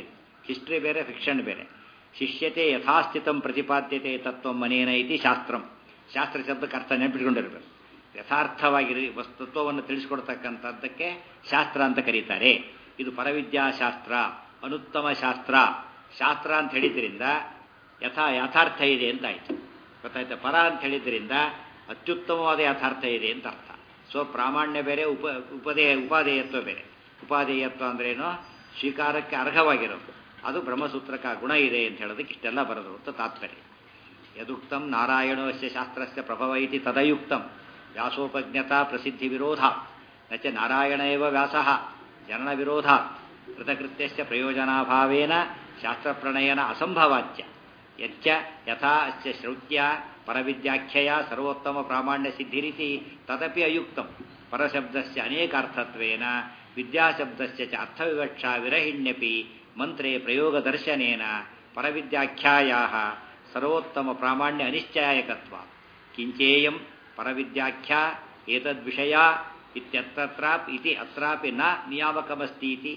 ಹಿಸ್ಟ್ರಿ ಬೇರೆ ಫಿಕ್ಷನ್ ಬೇರೆ ಶಿಷ್ಯತೆ ಯಥಾಸ್ಥಿತಂ ಪ್ರತಿಪಾದ್ಯತೆ ತತ್ವ ಮನೇನ ಇತಿ ಶಾಸ್ತ್ರಂ ಶಾಸ್ತ್ರ ಶಬ್ದಕ್ಕೆ ಅರ್ಥ ನೆನಪಿಟ್ಕೊಂಡಿರ್ಬೇಕು ಯಥಾರ್ಥವಾಗಿ ವಸ್ತುತ್ವವನ್ನು ತಿಳಿಸ್ಕೊಡ್ತಕ್ಕಂಥದ್ದಕ್ಕೆ ಶಾಸ್ತ್ರ ಅಂತ ಕರೀತಾರೆ ಇದು ಪರವಿದ್ಯಾಶಾಸ್ತ್ರ ಅನುತ್ತಮ ಶಾಸ್ತ್ರ ಶಾಸ್ತ್ರ ಅಂತ ಹೇಳಿದ್ರಿಂದ ಯಥಾ ಯಥಾರ್ಥ ಇದೆ ಅಂತ ಆಯ್ತು ಗೊತ್ತಾಯ್ತಾ ಪರ ಅಂತ ಹೇಳಿದ್ರಿಂದ ಅತ್ಯುತ್ತಮವಾದ ಯಥಾರ್ಥ ಇದೆ ಅಂತ ಅರ್ಥ ಸೊ ಪ್ರಾಮಾಣ್ಯ ಬೇರೆ ಉಪ ಉಪದೇ ಉಪಾದೇಯತ್ವ ಬೇರೆ ಉಪಾದೇಯತ್ವ ಅಂದ್ರೇನು ಸ್ವೀಕಾರಕ್ಕೆ ಅರ್ಹವಾಗಿರೋದು ಅದು ಬ್ರಹ್ಮಸೂತ್ರಕ ಗುಣ ಇದೆ ಅಂತ ಹೇಳೋದಕ್ಕೆ ಇಷ್ಟೆಲ್ಲ ಬರೋದು ಅಂತ ತಾತ್ಪರ್ಯ ಯದುಕ್ತಂ ನಾರಾಯಣಸ್ಯ ಶಾಸ್ತ್ರಸ್ಯ ಪ್ರಭವ ಇತಿ ತದಯುಕ್ತಂ ವ್ಯಾಸೋಪಜ್ಞತಾ ಪ್ರಸಿದ್ಧಿ ವಿರೋಧ ನಚ ನಾರಾಯಣ ಏವ ವ್ಯಾಸ ಜನನ ವಿರೋಧ ಕೃತಕೃತ್ಯಸ್ಯ ಪ್ರಯೋಜನಾಭಾವೇನ ಶಾಸ್ತ್ರಪ್ರಣಯನ ಅಸಂಭವಾಚ್ಯ ಯಚ್ಚ ಯಥಾ ಅಸ್ಯ ಶ್ರೌತ್ಯ ಪರವಿದ್ಯಾಖ್ಯಯ ಸರ್ವೋತ್ತಮ ಪ್ರಾಮಾಣ್ಯ ಸಿದ್ಧಿರಿತಿ ತದಪಿ ಅಯುಕ್ತಂ ಪರಶಬ್ದಸ್ಯ ಅನೇಕಾರ್ಥತ್ವೇನ ವಿದ್ಯಾಶಬ್ದಸ್ಯ ಚ ಅರ್ಥವಿವಕ್ಷಾ ವಿರಹಿಣ್ಯಪಿ ಮಂತ್ರೆ ಪ್ರಯೋಗದರ್ಶನೇನ ಪರವಿದ್ಯಾಖ್ಯಾಯಾಹ ಸರ್ವೋತ್ತಮ ಪ್ರಾಮಾಣ್ಯ ಅನಿಶ್ಚಯಾಯಕತ್ವ ಕಿಂಚೇಯಂ ಪರವಿದ್ಯಾಖ್ಯಾ ಏತದ್ವಿಷಯ ಇತ್ಯತ್ರ ಇತಿ ಅತ್ರಾಪಿ ನ ನಿಯಾಮಕಮಸ್ತಿ ಇತಿ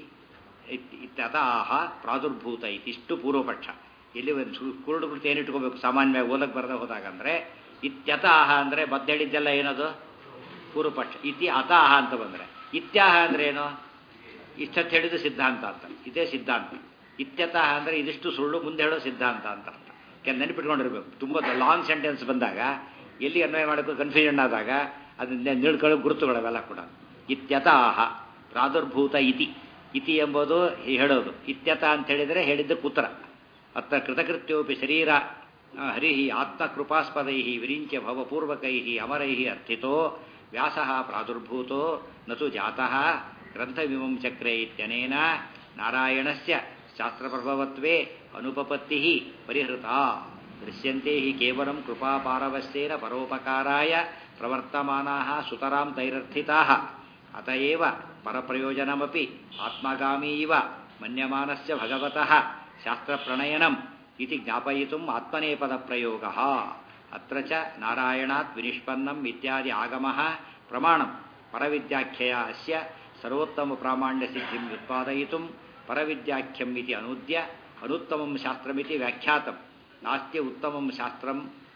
ಇತ್ಯತಃ ಪ್ರಾದುರ್ಭೂತ ಇತಿಷ್ಟು ಪೂರ್ವಪಕ್ಷ ಇಲ್ಲಿ ಒಂದು ಕುರುಡು ಕೃತಿ ಏನಿಟ್ಕೋಬೇಕು ಸಾಮಾನ್ಯವಾಗಿ ಓದಕ್ಕೆ ಬರದೆ ಹೋದಾಗ ಅಂದರೆ ಇತ್ಯತಃ ಅಂದರೆ ಬದ್ದೆಳಿದ್ದೆಲ್ಲ ಏನದು ಪೂರ್ವಪಕ್ಷ ಇತಿ ಅತಃ ಅಂತ ಬಂದರೆ ಇತ್ಯಾಹ ಅಂದ್ರೆ ಏನು ಇಷ್ಟತ್ತು ಹೇಳಿದ ಸಿದ್ಧಾಂತ ಅಂತ ಇದೇ ಸಿದ್ಧಾಂತ ಇತ್ಯತಃ ಅಂದರೆ ಇದಿಷ್ಟು ಸುಳ್ಳು ಮುಂದೆ ಹೇಳೋ ಸಿದ್ಧಾಂತ ಅಂತ ಅರ್ಥ ಕೆಲ ನೆನಪಿಟ್ಕೊಂಡಿರ್ಬೇಕು ತುಂಬ ಲಾಂಗ್ ಸೆಂಟೆನ್ಸ್ ಬಂದಾಗ ಎಲ್ಲಿ ಅನ್ವಯ ಮಾಡೋಕ್ಕೂ ಕನ್ಫ್ಯೂಷನ್ ಆದಾಗ ಅದನ್ನ ನಿಳ್ಕೊಳ್ಳೋ ಗುರುತುಗಳವೆಲ್ಲ ಕೂಡ ಇತ್ಯತಃ ಪ್ರಾದುರ್ಭೂತ ಇತಿ ಇತಿ ಎಂಬುದು ಹೇಳೋದು ಇತ್ಯತ ಅಂತ ಹೇಳಿದರೆ ಹೇಳಿದ್ದಕ್ಕೆ ಉತ್ತರ ಅತ್ತ ಕೃತಕೃತ್ಯೋಪಿ ಶರೀರ ಹರಿ ಆತ್ಮಕೃಪಾಸ್ಪದೈ ವಿರಿಂಚ್ಯ ಭವಪೂರ್ವಕೈ ಅಮರೈ ಅರ್ಥಿತೋ ವ್ಯಾಸ ಪ್ರಾದುರ್ಭೂತೋ ನತು ಜಾತಃ ಗ್ರಂಥವಿಮಂ ಚಕ್ರೆ ಇತ್ಯನೇನ ನಾರಾಯಣಸ್ಯ ಶಾಸ್ತ್ರಪ್ರಭವತ್ವೇ ಅನುಪಪತ್ತಿ ಪರಿಹೃತ ದೃಶ್ಯಂತೆ ಹಿ ಕೇವಲಂ ಕೃಪಾಪಾರವಸ್ಯೇನ ಪರೋಪಕಾರಾಯ ಪ್ರವರ್ತಮಾನಾ ಸುತರಾಂ ತೈರರ್ಥಿತಾ ಅತಏವ ಪರಪ್ರಯೋಜನಮಪಿ ಆತ್ಮಗಾಮೀ ಇವ ಮನ್ಯಮಾನಸ್ಯ ಭಗವತಃ ಶಾಸ್ತ್ರಪ್ರಣಯನಂ ಇತಿ ಜ್ಞಾಪಯಿತುಂ ಆತ್ಮನೇಪದ ಪ್ರಯೋಗ ಅತ್ರ ಚ ನಾರಾಯಣಾತ್ ವಿನಿಷ್ಪನ್ನಂ ಇತ್ಯಾದಿ ಆಗಮಃ ಪ್ರಮಾಣಂ ಪರವಿದ್ಯಾಖ್ಯಯ ಅಸ್ಯ ಸರ್ವೋತ್ತಮ ಪ್ರಾಮಾಣ್ಯ ಸಿದ್ಧಿಂ ಉತ್ಪಾದಯಿತುಂ ಪರವಿದ್ಯಾಖ್ಯಂ ಇತಿ ಅನೂದ್ಯ ಅನುತ್ತಮಂ ಶಾಸ್ತ್ರಮಿತಿ ವ್ಯಾಖ್ಯಾತಂ ನಾಸ್ತ್ಯ ಉತ್ತಮಂ ಶಾಸ್ತ್ರಂ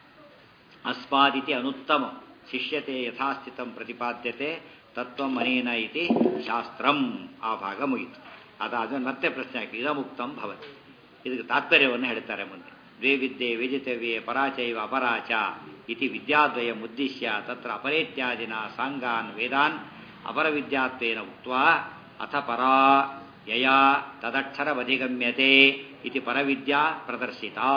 ಅಸ್ಮಾದಿತಿ ಅನುತ್ತಮಂ ಶಿಷ್ಯತೆ ಯಥಾಸ್ಥಿತಂ ಪ್ರತಿಪಾದ್ಯತೆ ತತ್ವಂ ಅನೇನ ಇತಿ ಶಾಸ್ತ್ರಂ ಆ ಭಾಗ ಮುಗಿತು ಅದಾದ ಮತ್ತೆ ಪ್ರಶ್ನೆ ಹಾಕಿ ಇದಮುಕ್ತಂ ಭವತಿ ಇದಕ್ಕೆ ತಾತ್ಪರ್ಯವನ್ನು ಹೇಳ್ತಾರೆ ಮುಂದೆ ದ್ವೇ ವಿದ್ಯೆ ವೇಜಿತವ್ಯೆ ಪರಾಚೈವ ಅಪರಾಚ ಇತಿ ವಿದ್ಯಾದ್ವಯ ಉದ್ದೇಶ್ಯ ತತ್ರ ಅಪರೇತ್ಯಾದಿನ ಸಾಂಗಾನ್ ವೇದಾನ್ ಅಪರವಿದ್ಯಾತ್ವೇನ ಉಕ್ತ್ವಾ ಅಥ ಪರಾ ಯಯಾ ತದಕ್ಷರವಧಿಗಮ್ಯತೆ ಇತಿ ಪರವಿದ್ಯಾ ಪ್ರದರ್ಶಿತಾ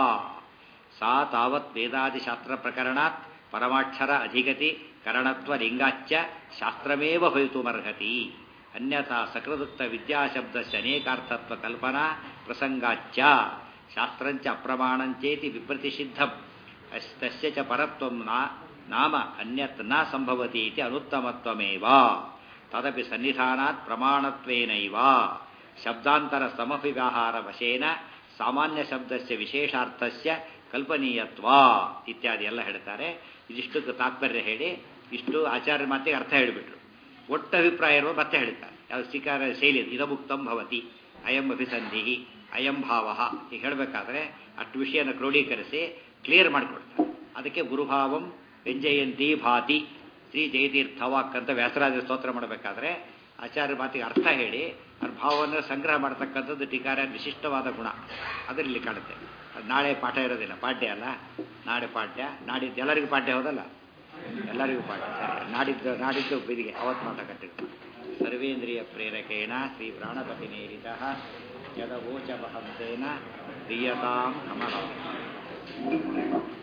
ಸಾ ತಾವತ್ ವೇದಾದಿಶಾಸ್ತ್ರ ಪ್ರಕರಣಾತ್ ಪರಮಾಕ್ಷರ ಅಧಿಗತಿ ಕರಣತ್ವ ಲಿಂಗಾಚ್ಯ ಶಾಸ್ತ್ರಮೇವ ಭವಿತುಮರ್ಹತಿ ಅನ್ಯಥಾ ಸಕೃದುಕ್ತ ವಿದ್ಯಾಶಬ್ದಸ್ಯ ಅನೇಕಾರ್ಥತ್ವ ಕಲ್ಪನಾ ಪ್ರಸಂಗಾಚ್ಯ ಶಾಸ್ತ್ರಂಚ ಅಪ್ರಮಾಣಂಚೇತಿ ವಿಪ್ರತಿಷಿದ್ಧಂ ತಸ್ಯ ಚ ಪರತ್ವಂ ನಾಮ ಅನ್ಯತ್ ನ ಸಂಭವತಿ ಇತಿ ಅನುತ್ತಮತ್ವಮೇವ ತದಪಿ ಸನ್ನಿಧಾನಾತ್ ಪ್ರಮಾಣತ್ವೇನೈವ ಶಬ್ದಾಂತರ ಸಮಪಿ ವ್ಯವಹಾರ ವಶೇನ ಸಾಮಾನ್ಯ ಶಬ್ದಸ್ಯ ವಿಶೇಷಾರ್ಥಸ್ಯ ಕಲ್ಪನೀಯತ್ವ ಇತ್ಯಾದಿ ಎಲ್ಲ ಹೇಳ್ತಾರೆ ಇದಿಷ್ಟು ತಾತ್ಪರ್ಯ ಹೇಳಿ ಇಷ್ಟು ಆಚಾರ್ಯ ಮಾತಿಗೆ ಅರ್ಥ ಹೇಳಿಬಿಟ್ರು ಒಟ್ಟು ಅಭಿಪ್ರಾಯ ಇರುವ ಮತ್ತೆ ಹೇಳ್ತಾರೆ ಯಾವ ಸ್ವೀಕಾರ ಶೈಲಿ ಇದಮುಕ್ತಂ ಭವತಿ ಅಯಂ ಅಭಿಸಂಧಿ ಅಯಂ ಭಾವ ಈಗ ಹೇಳಬೇಕಾದ್ರೆ ಅಷ್ಟು ವಿಷಯನ ಕ್ರೋಢೀಕರಿಸಿ ಕ್ಲಿಯರ್ ಮಾಡಿಕೊಡ್ತಾರೆ ಅದಕ್ಕೆ ಗುರುಭಾವಂ ವ್ಯಂಜಯಂತಿ ಭಾತಿ ಶ್ರೀ ಜಯತೀರ್ಥವಾಕ್ ಅಂತ ವ್ಯಾಸರಾಜ ಸ್ತೋತ್ರ ಮಾಡಬೇಕಾದ್ರೆ ಆಚಾರ್ಯ ಮಾತಿಗೆ ಅರ್ಥ ಹೇಳಿ ಅದ್ರ ಭಾವವನ್ನು ಸಂಗ್ರಹ ಮಾಡ್ತಕ್ಕಂಥದ್ದು ಟೀಕಾರ ವಿಶಿಷ್ಟವಾದ ಗುಣ ಅದರಲ್ಲಿ ಕಾಣುತ್ತೆ ಅದು ನಾಳೆ ಪಾಠ ಇರೋದಿಲ್ಲ ಪಾಠ್ಯ ಅಲ್ಲ ನಾಳೆ ಪಾಠ್ಯ ನಾಡಿದ್ದು ಎಲ್ಲರಿಗೂ ಪಾಠ್ಯ ಹೌದಲ್ಲ ಎಲ್ಲರಿಗೂ ಪಾಠ ಸರಿ ನಾಡಿದ್ದು ನಾಡಿದ್ದು ಬಿದಿಗೆ ಅವತ್ತು ಮಾತಾಡ್ತಿರ್ತಾರೆ ಸರ್ವೇಂದ್ರಿಯ ಪ್ರೇರಕೇಣ ಶ್ರೀ ಪ್ರಾಣಪತಿ ನೇರಿತ ಯದವೋಚ ಮಹಂತೇನ ಪ್ರಿಯತಾಂ ಕಮಲ